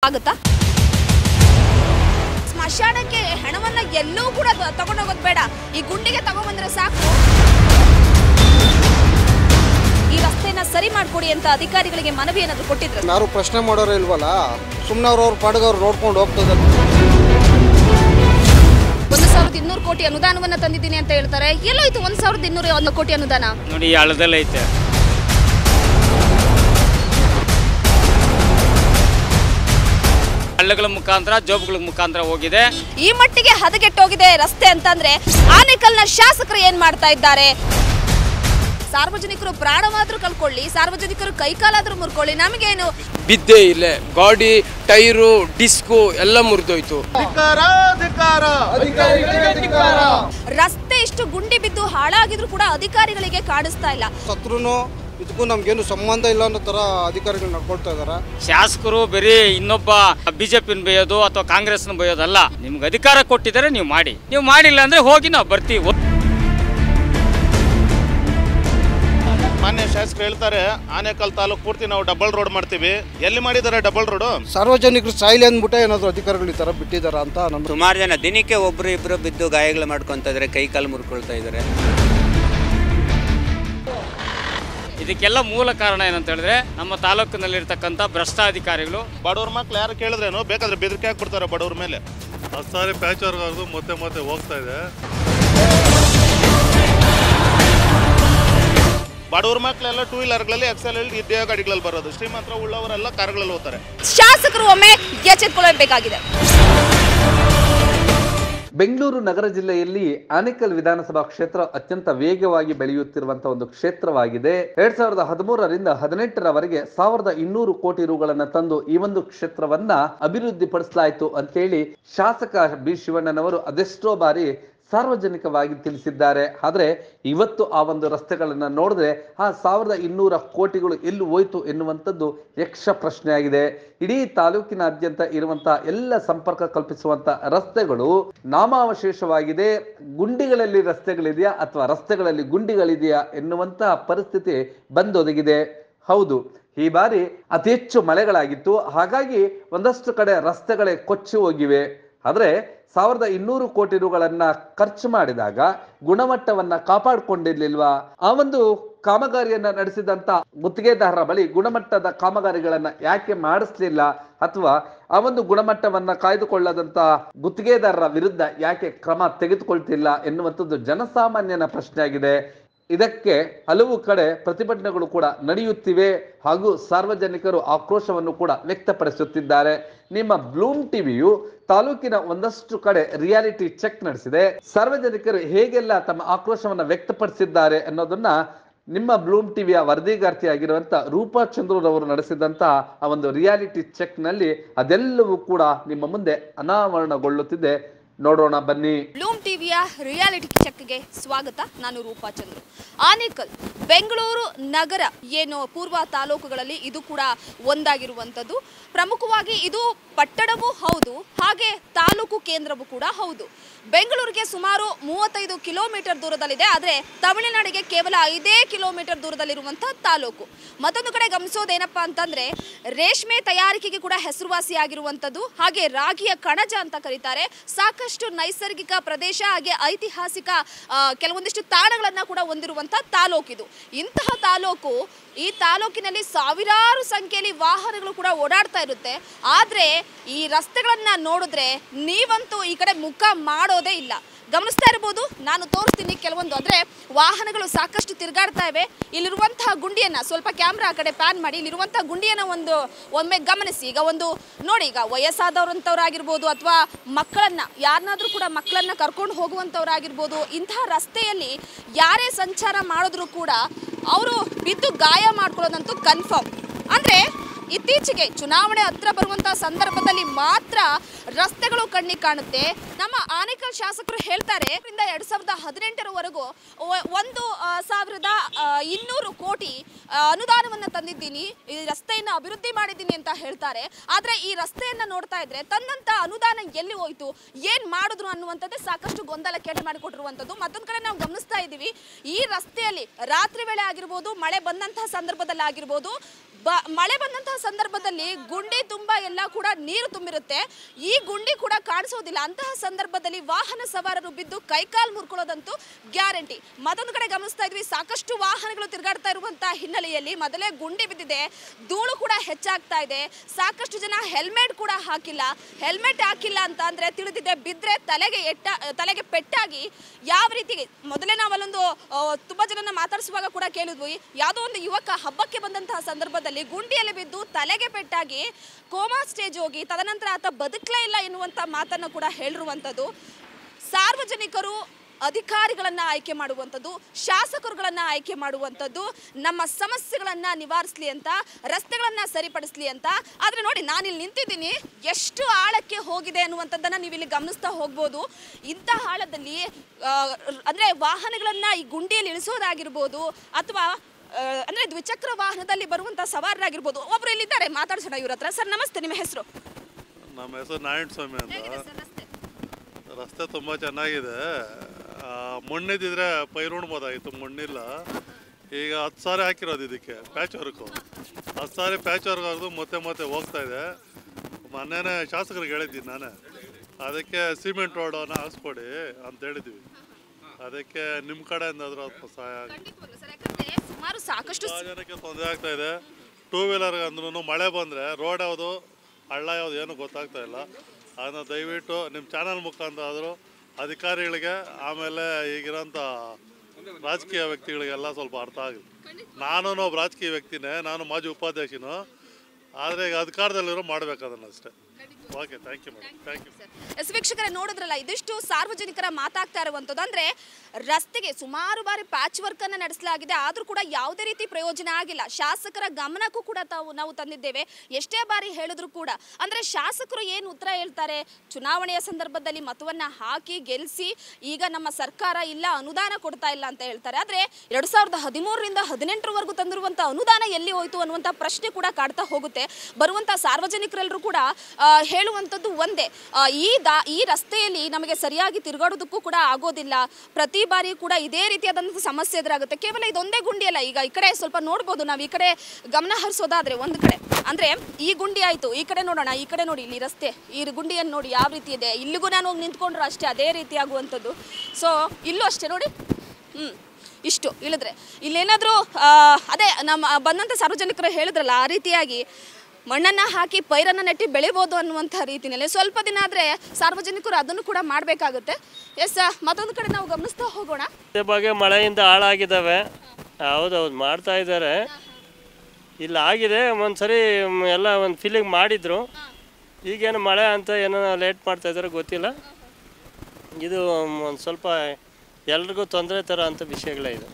ಆಗುತ್ತಾ ಸ್ಮಶಾನಕ್ಕೆ ಹಣವನ್ನ ಎಲ್ಲೂ ಕೂಡ ತ- ತಗೊಂಡೋಗೋದು ಬೇಡ ಈ ಗುಂಡಿಗೆ ತಗೊಂಡ್ಬಂದ್ರೆ ಸಾಕು ಈ ರಸ್ತೆನ ಸರಿ ಮಾಡ್ಕೊಡಿ ಅಂತ ಅಧಿಕಾರಿಗಳಿಗೆ ಮನವಿ ಏನಾದ್ರು ಕೊಟ್ಟಿದ್ರು ಯಾರು ಪ್ರಶ್ನೆ ಮಾಡೋರು ಇಲ್ವಲ್ಲ ಸುಮ್ಮನೆ ಅವ್ರವ್ರ ಪಾಡಿಗೆ ಅವ್ರು ನೋಡ್ಕೊಂಡು ಹೋಗ್ತದೆ ಒಂದು ಸಾವಿರದ ಇನ್ನೂರು ಕೋಟಿ ಅನುದಾನವನ್ನ ತಂದಿದ್ದೀನಿ ಅಂತ ಹೇಳ್ತಾರೆ ಎಲ್ಲೋಯ್ತು ಒಂದ್ ಸಾವಿರದ ಇನ್ನೂರ ಒಂದು ಕೋಟಿ ಅನುದಾನ ನೋಡಿ ಈ ಹಳ್ಳದಲ್ಲಿ ಐತೆ ಹಳ್ಳಗಳ ಮುಖಾಂತರ ಜೋಬ್ಗಳ ಮುಖಾಂತರ ಹೋಗಿದೆ ಈ ಮಟ್ಟಿಗೆ ಹದಗೆಟ್ಟೋಗಿದೆ ರಸ್ತೆ ಅಂತಂದ್ರೆ ಆನೇಕಲ್ನ ಶಾಸಕರು ಏನ್ ಮಾಡ್ತಾ ಇದ್ದಾರೆ ಸಾರ್ವಜನಿಕರು ಪ್ರಾಣವಾದ್ರೂ ಕಳ್ಕೊಳ್ಳಿ ಸಾರ್ವಜನಿಕರು ಕೈಕಾಲಾದ್ರೂ ಮುರ್ಕೊಳ್ಳಿ ನಮಗೇನು ಬಿದ್ದೇ ಇಲ್ಲ ಗಾಡಿ ಟೈರು ಡಿಸ್ಕು ಎಲ್ಲ ಮುರಿದೋಯ್ತು ರಸ್ತೆ ಇಷ್ಟು ಗುಂಡಿ ಬಿದ್ದು ಹಾಳಾಗಿದ್ರು ಕೂಡ ಅಧಿಕಾರಿಗಳಿಗೆ ಕಾಣಿಸ್ತಾ ಇಲ್ಲ ಸತ್ರು ಇದಕ್ಕೂ ನಮ್ಗೇನು ಸಂಬಂಧ ಇಲ್ಲ ಅನ್ನೋ ಥರ ಅಧಿಕಾರಿಗಳು ನಡ್ಕೊಳ್ತಾ ಇದ್ದಾರೆ ಶಾಸಕರು ಬರೀ ಇನ್ನೊಬ್ಬ ಬಿಜೆಪಿನ ಬೈಯೋದು ಅಥವಾ ಕಾಂಗ್ರೆಸ್ನ ಬೈಯೋದಲ್ಲ ನಿಮ್ಗೆ ಅಧಿಕಾರ ಕೊಟ್ಟಿದ್ದಾರೆ ನೀವು ಮಾಡಿ ನೀವು ಮಾಡಿಲ್ಲ ಅಂದ್ರೆ ಹೋಗಿ ನಾವು ಬರ್ತೀವಿ ಮಾನ್ಯ ಶಾಸಕರು ಹೇಳ್ತಾರೆ ಆನೇಕಲ್ ತಾಲೂಕು ಪೂರ್ತಿ ನಾವು ಡಬಲ್ ರೋಡ್ ಮಾಡ್ತೀವಿ ಎಲ್ಲಿ ಮಾಡಿದ್ದಾರೆ ಡಬಲ್ ರೋಡು ಸಾರ್ವಜನಿಕರು ಸಾಯಿಲೆ ಅಂದ್ಬಿಟ್ಟೆ ಏನಾದರೂ ಅಧಿಕಾರಿಗಳು ಈ ಥರ ಬಿಟ್ಟಿದ್ದಾರಾ ಅಂತ ನಮ್ಮ ಸುಮಾರು ಜನ ದಿನಕ್ಕೆ ಒಬ್ರು ಇಬ್ರು ಬಿದ್ದು ಗಾಯಗಳು ಮಾಡ್ಕೊತಾ ಇದ್ದಾರೆ ಕೈ ಕಾಲು ಮುರ್ಕೊಳ್ತಾ ಇದ್ದಾರೆ ಇದಕ್ಕೆಲ್ಲ ಮೂಲ ಕಾರಣ ಏನಂತ ಹೇಳಿದ್ರೆ ನಮ್ಮ ತಾಲೂಕಿನಲ್ಲಿರ್ತಕ್ಕಂಥ ಭ್ರಷ್ಟ ಅಧಿಕಾರಿಗಳು ಬಡವ್ರ ಮಕ್ಳು ಯಾರು ಕೇಳಿದ್ರೇನು ಬೇಕಾದ್ರೆ ಬೆದರಿಕೆ ಹಾಕ್ಬಿಡ್ತಾರೆ ಬಡವ್ರ ಮೇಲೆ ಹತ್ತು ಸಾರಿ ಪ್ಯಾಚ್ ವರ್ಕ್ ಆಗೋದು ಮತ್ತೆ ಮತ್ತೆ ಹೋಗ್ತಾ ಇದೆ ಬಡವ್ರ ಮಕ್ಳೆಲ್ಲ ಟೂ ವೀಲರ್ಗಳಲ್ಲಿ ಎಕ್ಸೆಲ್ ಇದ್ದೇ ಗಾಡಿಗಳಲ್ಲಿ ಬರೋದು ಶ್ರೀಮಂತರ ಉಳ್ಳವರೆಲ್ಲ ಕಾರ್ಗಳಲ್ಲಿ ಹೋಗ್ತಾರೆ ಶಾಸಕರು ಒಮ್ಮೆ ಎಚ್ಚೆತ್ಕೊಳ್ಳಬೇಕಾಗಿದೆ ಬೆಂಗಳೂರು ನಗರ ಜಿಲ್ಲೆಯಲ್ಲಿ ಆನೇಕಲ್ ವಿಧಾನಸಭಾ ಕ್ಷೇತ್ರ ಅತ್ಯಂತ ವೇಗವಾಗಿ ಬೆಳೆಯುತ್ತಿರುವಂತಹ ಒಂದು ಕ್ಷೇತ್ರವಾಗಿದೆ ಎರಡ್ ಸಾವಿರದ ಹದಿಮೂರರಿಂದ ಹದಿನೆಂಟರವರೆಗೆ ಸಾವಿರದ ಇನ್ನೂರು ಕೋಟಿ ರುಗಳನ್ನ ತಂದು ಈ ಒಂದು ಕ್ಷೇತ್ರವನ್ನ ಅಭಿವೃದ್ಧಿ ಪಡಿಸಲಾಯಿತು ಅಂತೇಳಿ ಶಾಸಕ ಬಿ ಶಿವಣ್ಣನವರು ಅದೆಷ್ಟೋ ಬಾರಿ ಸಾರ್ವಜನಿಕವಾಗಿ ತಿಳಿಸಿದ್ದಾರೆ ಆದ್ರೆ ಇವತ್ತು ಆ ಒಂದು ರಸ್ತೆಗಳನ್ನ ನೋಡಿದ್ರೆ ಆ ಸಾವಿರದ ಇನ್ನೂರ ಕೋಟಿಗಳು ಎಲ್ಲಿ ಹೋಯ್ತು ಎನ್ನುವಂಥದ್ದು ಯಕ್ಷ ಪ್ರಶ್ನೆಯಾಗಿದೆ ಇಡೀ ತಾಲೂಕಿನಾದ್ಯಂತ ಇರುವಂತಹ ಎಲ್ಲ ಸಂಪರ್ಕ ಕಲ್ಪಿಸುವಂತ ರಸ್ತೆಗಳು ನಾಮಾವಶೇಷವಾಗಿದೆ ಗುಂಡಿಗಳಲ್ಲಿ ರಸ್ತೆಗಳಿದೆಯಾ ಅಥವಾ ರಸ್ತೆಗಳಲ್ಲಿ ಗುಂಡಿಗಳಿದೆಯಾ ಎನ್ನುವಂತಹ ಪರಿಸ್ಥಿತಿ ಬಂದೊದಗಿದೆ ಹೌದು ಈ ಬಾರಿ ಅತಿ ಹೆಚ್ಚು ಮಳೆಗಳಾಗಿತ್ತು ಹಾಗಾಗಿ ಒಂದಷ್ಟು ಕಡೆ ರಸ್ತೆಗಳೇ ಕೊಚ್ಚಿ ಹೋಗಿವೆ ಆದ್ರೆ ಸಾವಿರದ ಇನ್ನೂರು ಕೋಟಿ ರುಗಳನ್ನ ಖರ್ಚು ಮಾಡಿದಾಗ ಗುಣಮಟ್ಟವನ್ನ ಕಾಪಾಡಿಕೊಂಡಿರ್ಲಿಲ್ವಾ ಆ ಒಂದು ಕಾಮಗಾರಿಯನ್ನ ನಡೆಸಿದಂತ ಗುತ್ತಿಗೆದಾರರ ಬಳಿ ಗುಣಮಟ್ಟದ ಕಾಮಗಾರಿಗಳನ್ನ ಯಾಕೆ ಮಾಡಿಸ್ಲಿಲ್ಲ ಅಥವಾ ಆ ಒಂದು ಗುಣಮಟ್ಟವನ್ನ ಕಾಯ್ದುಕೊಳ್ಳದಂತ ಗುತ್ತಿಗೆದಾರರ ವಿರುದ್ಧ ಯಾಕೆ ಕ್ರಮ ತೆಗೆದುಕೊಳ್ತಿಲ್ಲ ಎನ್ನುವಂಥದ್ದು ಜನಸಾಮಾನ್ಯನ ಪ್ರಶ್ನೆಯಾಗಿದೆ ಇದಕ್ಕೆ ಹಲವು ಕಡೆ ಪ್ರತಿಭಟನೆಗಳು ಕೂಡ ನಡೆಯುತ್ತಿವೆ ಹಾಗೂ ಸಾರ್ವಜನಿಕರು ಆಕ್ರೋಶವನ್ನು ಕೂಡ ವ್ಯಕ್ತಪಡಿಸುತ್ತಿದ್ದಾರೆ ನಿಮ್ಮ ಬ್ಲೂಮ್ ಟಿವಿಯು ತಾಲೂಕಿನ ಒಂದಷ್ಟು ಕಡೆ ರಿಯಾಲಿಟಿ ಚೆಕ್ ನಡೆಸಿದೆ ಸಾರ್ವಜನಿಕರು ಹೇಗೆಲ್ಲ ತಮ್ಮ ಆಕ್ರೋಶವನ್ನು ವ್ಯಕ್ತಪಡಿಸಿದ್ದಾರೆ ಅನ್ನೋದನ್ನ ನಿಮ್ಮ ಬ್ಲೂಮ್ ಟಿವಿಯ ವರದಿಗಾರ್ತಿಯಾಗಿರುವಂತ ರೂಪಾ ಚಂದ್ರರವರು ನಡೆಸಿದಂತ ಆ ಒಂದು ರಿಯಾಲಿಟಿ ಚೆಕ್ ನಲ್ಲಿ ಅದೆಲ್ಲವೂ ಕೂಡ ನಿಮ್ಮ ಮುಂದೆ ಅನಾವರಣಗೊಳ್ಳುತ್ತಿದೆ ನೋಡೋಣ ಬನ್ನಿ ಬ್ಲೂಮ್ ಟಿವಿಯ ರಿಯಾಲಿಟಿ ಚೆಕ್ಗೆ ಸ್ವಾಗತ ನಾನು ರೂಪಾ ಚಂದ್ರು ಆನೇಕಲ್ ಬೆಂಗಳೂರು ನಗರ ಏನು ಪೂರ್ವ ತಾಲೂಕುಗಳಲ್ಲಿ ಇದು ಕೂಡ ಒಂದಾಗಿರುವಂಥದ್ದು ಪ್ರಮುಖವಾಗಿ ಇದು ಪಟ್ಟಣವೂ ಹೌದು ಹಾಗೆ ತಾಲೂಕು ಕೇಂದ್ರವೂ ಕೂಡ ಹೌದು ಬೆಂಗಳೂರಿಗೆ ಸುಮಾರು ಮೂವತ್ತೈದು ಕಿಲೋಮೀಟರ್ ದೂರದಲ್ಲಿದೆ ಆದರೆ ತಮಿಳುನಾಡಿಗೆ ಕೇವಲ ಐದೇ ಕಿಲೋಮೀಟರ್ ದೂರದಲ್ಲಿರುವಂಥ ತಾಲೂಕು ಮತ್ತೊಂದು ಕಡೆ ಗಮನಿಸೋದೇನಪ್ಪ ಅಂತಂದ್ರೆ ರೇಷ್ಮೆ ತಯಾರಿಕೆಗೆ ಕೂಡ ಹೆಸರುವಾಸಿಯಾಗಿರುವಂಥದ್ದು ಹಾಗೆ ರಾಗಿಯ ಕಣಜ ಅಂತ ಕರೀತಾರೆ ಸಾಕಷ್ಟು ನೈಸರ್ಗಿಕ ಪ್ರದೇಶ ಹಾಗೆ ಐತಿಹಾಸಿಕ ಆ, ಕೆಲವೊಂದಿಷ್ಟು ತಾಣಗಳನ್ನ ಕೂಡ ಹೊಂದಿರುವಂಥ ತಾಲೂಕಿದು ಇಂತಹ ತಾಲೂಕು ಈ ತಾಲೂಕಿನಲ್ಲಿ ಸಾವಿರಾರು ಸಂಖ್ಯೆಯಲ್ಲಿ ವಾಹನಗಳು ಕೂಡ ಓಡಾಡ್ತಾ ಇರುತ್ತೆ ಆದ್ರೆ ಈ ರಸ್ತೆಗಳನ್ನ ನೋಡಿದ್ರೆ ನೀವಂತೂ ಈ ಕಡೆ ಮುಖ ಮಾಡೋದೇ ಇಲ್ಲ ಗಮನಿಸ್ತಾ ಇರ್ಬೋದು ನಾನು ತೋರಿಸ್ತೀನಿ ಕೆಲವೊಂದು ಅಂದ್ರೆ ವಾಹನಗಳು ಸಾಕಷ್ಟು ತಿರುಗಾಡ್ತಾ ಇವೆ ಇಲ್ಲಿರುವಂತಹ ಗುಂಡಿಯನ್ನ ಸ್ವಲ್ಪ ಕ್ಯಾಮ್ರಾ ಆ ಕಡೆ ಪ್ಯಾನ್ ಮಾಡಿ ಇಲ್ಲಿರುವಂತಹ ಗುಂಡಿಯನ್ನ ಒಂದು ಒಮ್ಮೆ ಗಮನಿಸಿ ಈಗ ಒಂದು ನೋಡಿ ಈಗ ವಯಸ್ಸಾದವರಂಥವ್ರಾಗಿರ್ಬೋದು ಅಥವಾ ಮಕ್ಕಳನ್ನ ಯಾರನ್ನಾದ್ರೂ ಕೂಡ ಮಕ್ಕಳನ್ನ ಕರ್ಕೊಂಡು ಹೋಗುವಂಥವ್ರಾಗಿರ್ಬೋದು ಇಂತಹ ರಸ್ತೆಯಲ್ಲಿ ಯಾರೇ ಸಂಚಾರ ಮಾಡಿದ್ರು ಕೂಡ ಅವರು ಬಿದ್ದು ಗಾಯ ಮಾಡ್ಕೊಳ್ಳೋದಂತೂ ಕನ್ಫರ್ಮ್ ಅಂದ್ರೆ ಇತ್ತೀಚೆಗೆ ಚುನಾವಣೆ ಹತ್ರ ಬರುವಂತಹ ಸಂದರ್ಭದಲ್ಲಿ ಮಾತ್ರ ರಸ್ತೆಗಳು ಕಣ್ಣಿಗೆ ಕಾಣುತ್ತೆ ನಮ್ಮ ಆನೇಕಲ್ ಶಾಸಕರು ಹೇಳ್ತಾರೆ ಇಂದ ಎರಡ್ ಸಾವಿರದ ಹದಿನೆಂಟರವರೆಗೂ ಒ- ಒಂದು ಆ, ಸಾವಿರದ ಆ, ಇನ್ನೂರು ಕೋಟಿ ಆ, ಅನುದಾನವನ್ನ ತಂದಿದ್ದೀನಿ ಈ ರಸ್ತೆಯನ್ನು ಅಭಿವೃದ್ಧಿ ಮಾಡಿದ್ದೀನಿ ಅಂತ ಹೇಳ್ತಾರೆ ಆದ್ರೆ ಈ ರಸ್ತೆಯನ್ನ ನೋಡ್ತಾ ಇದ್ರೆ ತಂದಂತ ಅನುದಾನ ಎಲ್ಲಿ ಹೋಯ್ತು ಏನ್ ಮಾಡಿದ್ರು ಅನ್ನುವಂಥದ್ದೇ ಸಾಕಷ್ಟು ಗೊಂದಲ ಕೆಡೆ ಮಾಡಿಕೊಟ್ಟಿರುವಂಥದ್ದು ಮತ್ತೊಂದು ಕಡೆ ನಾವು ಗಮನಿಸ್ತಾ ಇದ್ದೀವಿ ಈ ರಸ್ತೆಯಲ್ಲಿ ರಾತ್ರಿ ವೇಳೆ ಆಗಿರ್ಬೋದು ಮಳೆ ಬಂದಂತಹ ಸಂದರ್ಭದಲ್ಲಿ ಆಗಿರ್ಬೋದು ಬ ಮಳೆ ಬಂದಂತಹ ಸಂದರ್ಭದಲ್ಲಿ ಗುಂಡಿ ತುಂಬಾ ಎಲ್ಲ ಕೂಡ ನೀರು ತುಂಬಿರುತ್ತೆ ಈ ಗುಂಡಿ ಕೂಡ ಕಾಣಿಸೋದಿಲ್ಲ ಅಂತಹ ಸಂದರ್ಭದಲ್ಲಿ ವಾಹನ ಸವಾರರು ಬಿದ್ದು ಕೈಕಾಲು ಮುರ್ಕೊಳ್ಳೋದಂತೂ ಗ್ಯಾರಂಟಿ ಮತ್ತೊಂದು ಕಡೆ ಗಮನಿಸ್ತಾ ಇದ್ವಿ ಸಾಕಷ್ಟು ವಾಹನಗಳು ತಿರುಗಾಡ್ತಾ ಇರುವಂತಹ ಹಿನ್ನೆಲೆಯಲ್ಲಿ ಮೊದಲೇ ಗುಂಡಿ ಬಿದ್ದಿದೆ ಧೂಳು ಕೂಡ ಹೆಚ್ಚಾಗ್ತಾ ಇದೆ ಸಾಕಷ್ಟು ಜನ ಹೆಲ್ಮೆಟ್ ಕೂಡ ಹಾಕಿಲ್ಲ ಹೆಲ್ಮೆಟ್ ಹಾಕಿಲ್ಲ ಅಂತ ಅಂದ್ರೆ ತಿಳಿದಿದೆ ಬಿದ್ರೆ ತಲೆಗೆ ಎಟ್ಟ ತಲೆಗೆ ಪೆಟ್ಟಾಗಿ ಯಾವ ರೀತಿ ಮೊದಲೇ ನಾವು ಅಲ್ಲೊಂದು ಆ, ತುಂಬಾ ಜನನ ಮಾತಾಡಿಸುವಾಗ ಕೂಡ ಕೇಳಿದ್ವಿ ಯಾವುದೋ ಒಂದು ಯುವಕ ಹಬ್ಬಕ್ಕೆ ಬಂದಂತಹ ಸಂದರ್ಭದಲ್ಲಿ ಗುಂಡಿಯಲ್ಲಿ ಬಿದ್ದು ತಲೆಗೆ ಪೆಟ್ಟಾಗಿ ಕೋಮಾ ಸ್ಟೇಜ್ ಹೋಗಿ ತದನಂತರ ಆತ ಬದುಕಲೇ ಇಲ್ಲ ಎನ್ನುವಂತ ಮಾತನ್ನು ಕೂಡ ಹೇಳಿರುವಂಥದ್ದು ಸಾರ್ವಜನಿಕರು ಅಧಿಕಾರಿಗಳನ್ನ ಆಯ್ಕೆ ಮಾಡುವಂಥದ್ದು ಶಾಸಕರುಗಳನ್ನ ಆಯ್ಕೆ ಮಾಡುವಂಥದ್ದು ನಮ್ಮ ಸಮಸ್ಯೆಗಳನ್ನ ನಿವಾರಿಸ್ಲಿ ಅಂತ ರಸ್ತೆಗಳನ್ನ ಸರಿಪಡಿಸ್ಲಿ ಅಂತ ಆದ್ರೆ ನೋಡಿ ನಾನಿಲ್ಲಿ ನಿಂತಿದ್ದೀನಿ ಎಷ್ಟು ಆಳಕ್ಕೆ ಹೋಗಿದೆ ಅನ್ನುವಂಥದ್ದನ್ನ ನೀವು ಇಲ್ಲಿ ಗಮನಿಸ್ತಾ ಹೋಗ್ಬೋದು ಇಂಥ ಆಳದಲ್ಲಿ ಆ, ಅಂದ್ರೆ ವಾಹನಗಳನ್ನ ಈ ಗುಂಡಿಯಲ್ಲಿ ಇಳಿಸೋದಾಗಿರ್ಬೋದು ಅಥವಾ ಆ, ಅಂದ್ರೆ ದ್ವಿಚಕ್ರ ವಾಹನದಲ್ಲಿ ಬರುವಂತ ಸವಾರರಾಗಿರ್ಬೋದು ಒಬ್ರು ಇಲ್ಲಿದ್ದಾರೆ ಮಾತಾಡ್ಸೋಣ ಇವ್ರ ಹತ್ರ ಸರ್ ನಮಸ್ತೆ ನಿಮ್ಮ ಹೆಸರು ನಮ್ಮ ಹೆಸರು ನಾರಾಯಣ ಸ್ವಾಮಿ ಅಂತ ರಸ್ತೆ ತುಂಬ ಚೆನ್ನಾಗಿದೆ ಆ, ಮಣ್ಣಿದ್ದಿದ್ರೆ ಪೈರು ಉಣ್ಬೋದಾಗಿತ್ತು ಮಣ್ಣಿಲ್ಲ ಈಗ ಹತ್ತು ಸಾರಿ ಹಾಕಿರೋದು ಇದಕ್ಕೆ ಪ್ಯಾಚ್ ವರ್ಕು ಹತ್ತು ಸಾರಿ ಪ್ಯಾಚ್ ವರ್ಕ್ ಆಗೋದು ಮತ್ತೆ ಮತ್ತೆ ಹೋಗ್ತಾ ಇದೆ ಮೊನ್ನೆನೇ ಶಾಸಕರಿಗೆ ಹೇಳಿದ್ದೀನಿ ನಾನೇ ಅದಕ್ಕೆ ಸಿಮೆಂಟ್ ರೋಡನ್ನು ಹಾಕ್ಸ್ಕೊಡಿ ಅಂತ ಹೇಳಿದ್ವಿ ಅದಕ್ಕೆ ನಿಮ್ಮ ಕಡೆಯಿಂದ ಆದರೂ ಸ್ವಲ್ಪ ಸಹಾಯ ಆಗಿ ಸುಮಾರು ಸಾಕಷ್ಟು ತುಂಬ ಜನಕ್ಕೆ ತೊಂದರೆ ಆಗ್ತಾ ಇದೆ ಟೂ ವೀಲರ್ ಅಂದ್ರೂ ಮಳೆ ಬಂದರೆ ರೋಡ್ ಯಾವುದು ಹಳ್ಳ ಯಾವುದು ಏನು ಗೊತ್ತಾಗ್ತಾ ಇಲ್ಲ ಅದನ್ನ ದಯವಿಟ್ಟು ನಿಮ್ಮ ಚಾನಲ್ ಮುಖಾಂತರ ಆದರೂ ಅಧಿಕಾರಿಗಳಿಗೆ ಆಮೇಲೆ ಈಗಿರೋಂಥ ರಾಜಕೀಯ ವ್ಯಕ್ತಿಗಳಿಗೆಲ್ಲ ಸ್ವಲ್ಪ ಅರ್ಥ ಆಗಲಿ ನಾನು ಒಬ್ಬ ರಾಜಕೀಯ ವ್ಯಕ್ತಿನೇ ನಾನು ಮಾಜಿ ಉಪಾಧ್ಯಕ್ಷನು ಆದರೆ ಈಗ ಅಧಿಕಾರದಲ್ಲಿರೋ ಮಾಡ್ಬೇಕು ಅದನ್ನ ಅಷ್ಟೇ okay thank you madam thank you yes ವೀಕ್ಷಕರೇ ನೋಡಿದ್ರಲ್ಲ ಇದಿಷ್ಟು ಸಾರ್ವಜನಿಕರ ಮಾತಾಗ್ತಾ ಇರುವಂಥದ್ದು ಅಂದ್ರೆ ರಸ್ತೆಗೆ ಸುಮಾರು ಬಾರಿ ಪ್ಯಾಚ್ ವರ್ಕ್ ಅನ್ನ ನಡೆಸಲಾಗಿದೆ ಆದ್ರೂ ಕೂಡ ಯಾವುದೇ ರೀತಿ ಪ್ರಯೋಜನ ಆಗಿಲ್ಲ ಶಾಸಕರ ಗಮನಕ್ಕೂ ಕೂಡ ತಾವು ನಾವು ತಂದಿದ್ದೇವೆ ಎಷ್ಟೇ ಬಾರಿ ಹೇಳಿದ್ರು ಕೂಡ ಅಂದ್ರೆ ಶಾಸಕರು ಏನು ಉತ್ತರ ಹೇಳ್ತಾರೆ ಚುನಾವಣೆಯ ಸಂದರ್ಭದಲ್ಲಿ ಮತವನ್ನ ಹಾಕಿ ಗೆಲ್ಲಿಸಿ ಈಗ ನಮ್ಮ ಸರ್ಕಾರ ಇಲ್ಲ ಅನುದಾನ ಕೊಡ್ತಾ ಇಲ್ಲ ಅಂತ ಹೇಳ್ತಾರೆ ಆದ್ರೆ ಎರಡ್ ಸಾವಿರದ ಹದಿಮೂರರಿಂದ ಹದಿನೆಂಟರವರೆಗೂ ತಂದಿರುವಂತ ಅನುದಾನ ಎಲ್ಲಿ ಹೋಯ್ತು ಅನ್ನುವಂಥ ಪ್ರಶ್ನೆ ಕೂಡ ಕಾಡ್ತಾ ಹೋಗುತ್ತೆ ಬರುವಂತ ಸಾರ್ವಜನಿಕರೆಲ್ಲರೂ ಕೂಡ ಆ, ಹೇಳುವಂಥದ್ದು ಒಂದೇ ಆ, ಈ ದಾ ಈ ರಸ್ತೆಯಲ್ಲಿ ನಮಗೆ ಸರಿಯಾಗಿ ತಿರುಗಾಡೋದಕ್ಕೂ ಕೂಡ ಆಗೋದಿಲ್ಲ ಪ್ರತಿ ಬಾರಿ ಕೂಡ ಇದೇ ರೀತಿಯಾದಂಥ ಸಮಸ್ಯೆ ಎದುರಾಗುತ್ತೆ ಕೇವಲ ಇದೊಂದೇ ಗುಂಡಿ ಅಲ್ಲ ಈಗ ಈ ಕಡೆ ಸ್ವಲ್ಪ ನೋಡ್ಬೋದು ನಾವು ಈ ಕಡೆ ಗಮನ ಹರಿಸೋದಾದ್ರೆ ಒಂದು ಕಡೆ ಅಂದ್ರೆ ಈ ಗುಂಡಿ ಆಯ್ತು ಈ ಕಡೆ ನೋಡೋಣ ಈ ಕಡೆ ನೋಡಿ ಇಲ್ಲಿ ರಸ್ತೆ ಈ ಗುಂಡಿಯನ್ನು ನೋಡಿ ಯಾವ ರೀತಿ ಇದೆ ಇಲ್ಲಿಗೂ ನಾನು ಹೋಗಿ ನಿಂತ್ಕೊಂಡ್ರು ಅಷ್ಟೇ ಅದೇ ರೀತಿ ಆಗುವಂಥದ್ದು ಸೊ ಇಲ್ಲೂ ಅಷ್ಟೇ ನೋಡಿ ಹ್ಮ್ ಇಷ್ಟು ಇಳಿದ್ರೆ ಇಲ್ಲೇನಾದರೂ ಅದೇ ನಮ್ಮ ಬಂದಂಥ ಸಾರ್ವಜನಿಕರು ಹೇಳಿದ್ರಲ್ಲ ಆ ರೀತಿಯಾಗಿ ಮಣ್ಣನ್ನು ಹಾಕಿ ಪೈರನ್ನು ನೆಟ್ಟಿ ಬೆಳಿಬೋದು ಅನ್ನುವಂಥ ರೀತಿಯಲ್ಲಿ ಸ್ವಲ್ಪ ದಿನ ಆದರೆ ಸಾರ್ವಜನಿಕರು ಅದನ್ನು ಕೂಡ ಮಾಡಬೇಕಾಗುತ್ತೆ ಎಸ್ ಮತ್ತೊಂದು ಕಡೆ ನಾವು ಗಮನಿಸ್ತಾ ಹೋಗೋಣ ರಸ್ತೆ ಬಗ್ಗೆ ಮಳೆಯಿಂದ ಹಾಳಾಗಿದ್ದಾವೆ ಹೌದೌದು ಮಾಡ್ತಾ ಇದ್ದಾರೆ ಇಲ್ಲಿ ಆಗಿದೆ ಒಂದ್ಸರಿ ಮ್, ಎಲ್ಲ ಒಂದು ಫೀಲಿಂಗ್ ಮಾಡಿದ್ರು ಈಗೇನು ಮಳೆ ಅಂತ ಏನೋ ಲೇಟ್ ಮಾಡ್ತಾ ಇದ್ದಾರೆ ಗೊತ್ತಿಲ್ಲ ಇದು ಒಂದು ಸ್ವಲ್ಪ ಎಲ್ರಿಗೂ ತೊಂದರೆ ಥರ ಅಂತ ವಿಷಯಗಳೇ ಇದು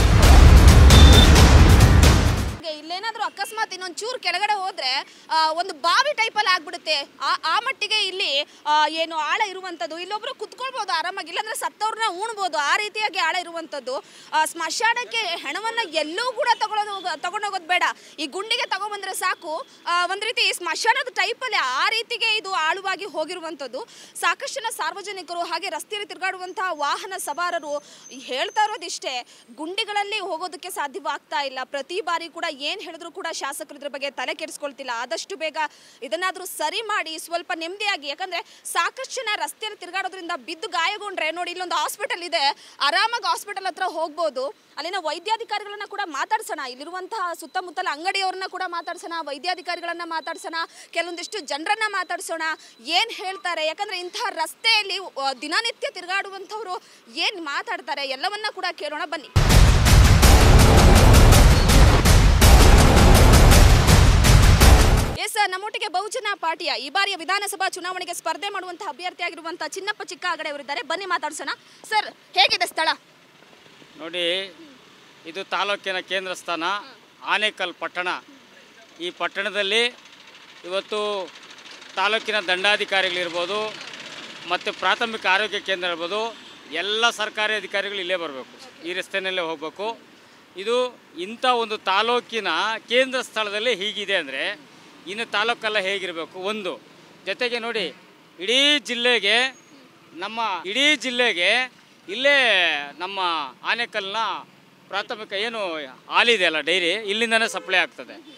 ಹಾಗೆ ಇಲ್ಲೇನಾದ್ರೂ ಅಕಸ್ಮಾತ್ ಇನ್ನೊಂದು ಚೂರು ಕೆಳಗಡೆ ಹೋದ್ರೆ ಆ, ಒಂದು ಬಾವಿ ಟೈಪಲ್ಲಿ ಆಗ್ಬಿಡುತ್ತೆ ಆ ಆ ಮಟ್ಟಿಗೆ ಇಲ್ಲಿ ಆ, ಏನು ಆಳ ಇರುವಂಥದ್ದು ಇಲ್ಲೊಬ್ರು ಕುತ್ಕೊಳ್ಬೋದು ಆರಾಮಾಗಿ ಇಲ್ಲಾಂದ್ರೆ ಸತ್ತವ್ರನ್ನ ಉಣ್ಬೋದು ಆ ರೀತಿಯಾಗಿ ಆಳ ಇರುವಂಥದ್ದು ಆ, ಸ್ಮಶಾನಕ್ಕೆ ಹೆಣವನ್ನ ಎಲ್ಲೂ ಕೂಡ ತಗೊಳ್ಳೋದು ಹೋಗ- ತಗೊಂಡೋಗೋದು ಬೇಡ ಈ ಗುಂಡಿಗೆ ತಗೊಂಬಂದ್ರೆ ಸಾಕು ಆ, ಒಂದ್ ರೀತಿ ಸ್ಮಶಾನದ ಟೈಪಲ್ಲಿ ಆ ರೀತಿಗೆ ಇದು ಆಳುವಾಗಿ ಹೋಗಿರುವಂಥದ್ದು ಸಾಕಷ್ಟು ಜನ ಸಾರ್ವಜನಿಕರು ಹಾಗೆ ರಸ್ತೆಯಲ್ಲಿ ತಿರುಗಾಡುವಂತಹ ವಾಹನ ಸವಾರರು ಹೇಳ್ತಾ ಇರೋದಿಷ್ಟೇ ಗುಂಡಿಗಳಲ್ಲಿ ಹೋಗೋದಕ್ಕೆ ಸಾಧ್ಯವಾಗ್ತಾ ಇಲ್ಲ ಪ್ರತಿ ಬಾರಿ ಕೂಡ ಏನ್ ಹೇಳಿದ್ರು ಕೂಡ ಶಾಸಕರು ಇದ್ರ ಬಗ್ಗೆ ತಲೆ ಕೆಡಿಸ್ಕೊಳ್ತಿಲ್ಲ ಆದಷ್ಟು ಬೇಗ ಇದನ್ನಾದ್ರೂ ಸರಿ ಮಾಡಿ ಸ್ವಲ್ಪ ನೆಮ್ಮದಿಯಾಗಿ ಯಾಕಂದ್ರೆ ಸಾಕಷ್ಟು ಜನ ರಸ್ತೆಯಲ್ಲಿ ತಿರುಗಾಡೋದ್ರಿಂದ ಬಿದ್ದು ಗಾಯಗೊಂಡ್ರೆ ನೋಡಿ ಇಲ್ಲೊಂದು ಹಾಸ್ಪಿಟಲ್ ಇದೆ ಆರಾಮಾಗಿ ಹಾಸ್ಪಿಟಲ್ ಹತ್ರ ಹೋಗ್ಬೋದು ಅಲ್ಲಿನ ವೈದ್ಯಾಧಿಕಾರಿಗಳನ್ನ ಕೂಡ ಮಾತಾಡ್ಸೋಣ ಇಲ್ಲಿರುವಂತಹ ಸುತ್ತಮುತ್ತಲ ಅಂಗಡಿಯವ್ರನ್ನ ಕೂಡ ಮಾತಾಡ್ಸೋಣ ವೈದ್ಯಾಧಿಕಾರಿಗಳನ್ನ ಮಾತಾಡ್ಸೋಣ ಕೆಲವೊಂದಿಷ್ಟು ಜನರನ್ನ ಮಾತಾಡ್ಸೋಣ ಏನ್ ಹೇಳ್ತಾರೆ ಯಾಕಂದ್ರೆ ಇಂತಹ ರಸ್ತೆಯಲ್ಲಿ ಆ, ದಿನನಿತ್ಯ ತಿರುಗಾಡುವಂಥವ್ರು ಏನ್ ಮಾತಾಡ್ತಾರೆ ಎಲ್ಲವನ್ನ ಕೂಡ ಕೇಳೋಣ ಬನ್ನಿ ಎಸ್ ನಮ್ಮೊಟ್ಟಿಗೆ ಬಹುಜನ ಪಾರ್ಟಿಯ ಈ ಬಾರಿಯ ವಿಧಾನಸಭಾ ಚುನಾವಣೆಗೆ ಸ್ಪರ್ಧೆ ಮಾಡುವಂತಹ ಅಭ್ಯರ್ಥಿಯಾಗಿರುವಂತಹ ಚಿನ್ನಪ್ಪ ಚಿಕ್ಕ ಆಗಡೆ ಅವರಿದ್ದಾರೆ ಬನ್ನಿ ಮಾತಾಡ್ಸೋಣ ಸರ್ ಹೇಗಿದೆ ಸ್ಥಳ ನೋಡಿ ಇದು ತಾಲೂಕಿನ ಕೇಂದ್ರ ಸ್ಥಾನ ಆನೇಕಲ್ ಪಟ್ಟಣ ಈ ಪಟ್ಟಣದಲ್ಲಿ ಇವತ್ತು ತಾಲೂಕಿನ ದಂಡಾಧಿಕಾರಿಗಳಿರ್ಬೋದು ಮತ್ತು ಪ್ರಾಥಮಿಕ ಆರೋಗ್ಯ ಕೇಂದ್ರ ಇರ್ಬೋದು ಎಲ್ಲ ಸರ್ಕಾರಿ ಅಧಿಕಾರಿಗಳು ಇಲ್ಲೇ ಬರಬೇಕು ಈ ರಸ್ತೆಯಲ್ಲೇ ಹೋಗಬೇಕು ಇದು ಇಂಥ ಒಂದು ತಾಲೂಕಿನ ಕೇಂದ್ರ ಸ್ಥಳದಲ್ಲಿ ಹೀಗಿದೆ ಅಂದರೆ ಇನ್ನು ತಾಲೂಕೆಲ್ಲ ಹೇಗಿರಬೇಕು ಒಂದು ಜೊತೆಗೆ ನೋಡಿ ಇಡೀ ಜಿಲ್ಲೆಗೆ ನಮ್ಮ ಇಡೀ ಜಿಲ್ಲೆಗೆ ಇಲ್ಲೇ ನಮ್ಮ ಆನೆಕಲ್ನ ಪ್ರಾಥಮಿಕ ಏನು ಹಾಲಿದೆ ಅಲ್ಲ ಡೈರಿ ಇಲ್ಲಿಂದನೇ ಸಪ್ಲೈ ಆಗ್ತದೆ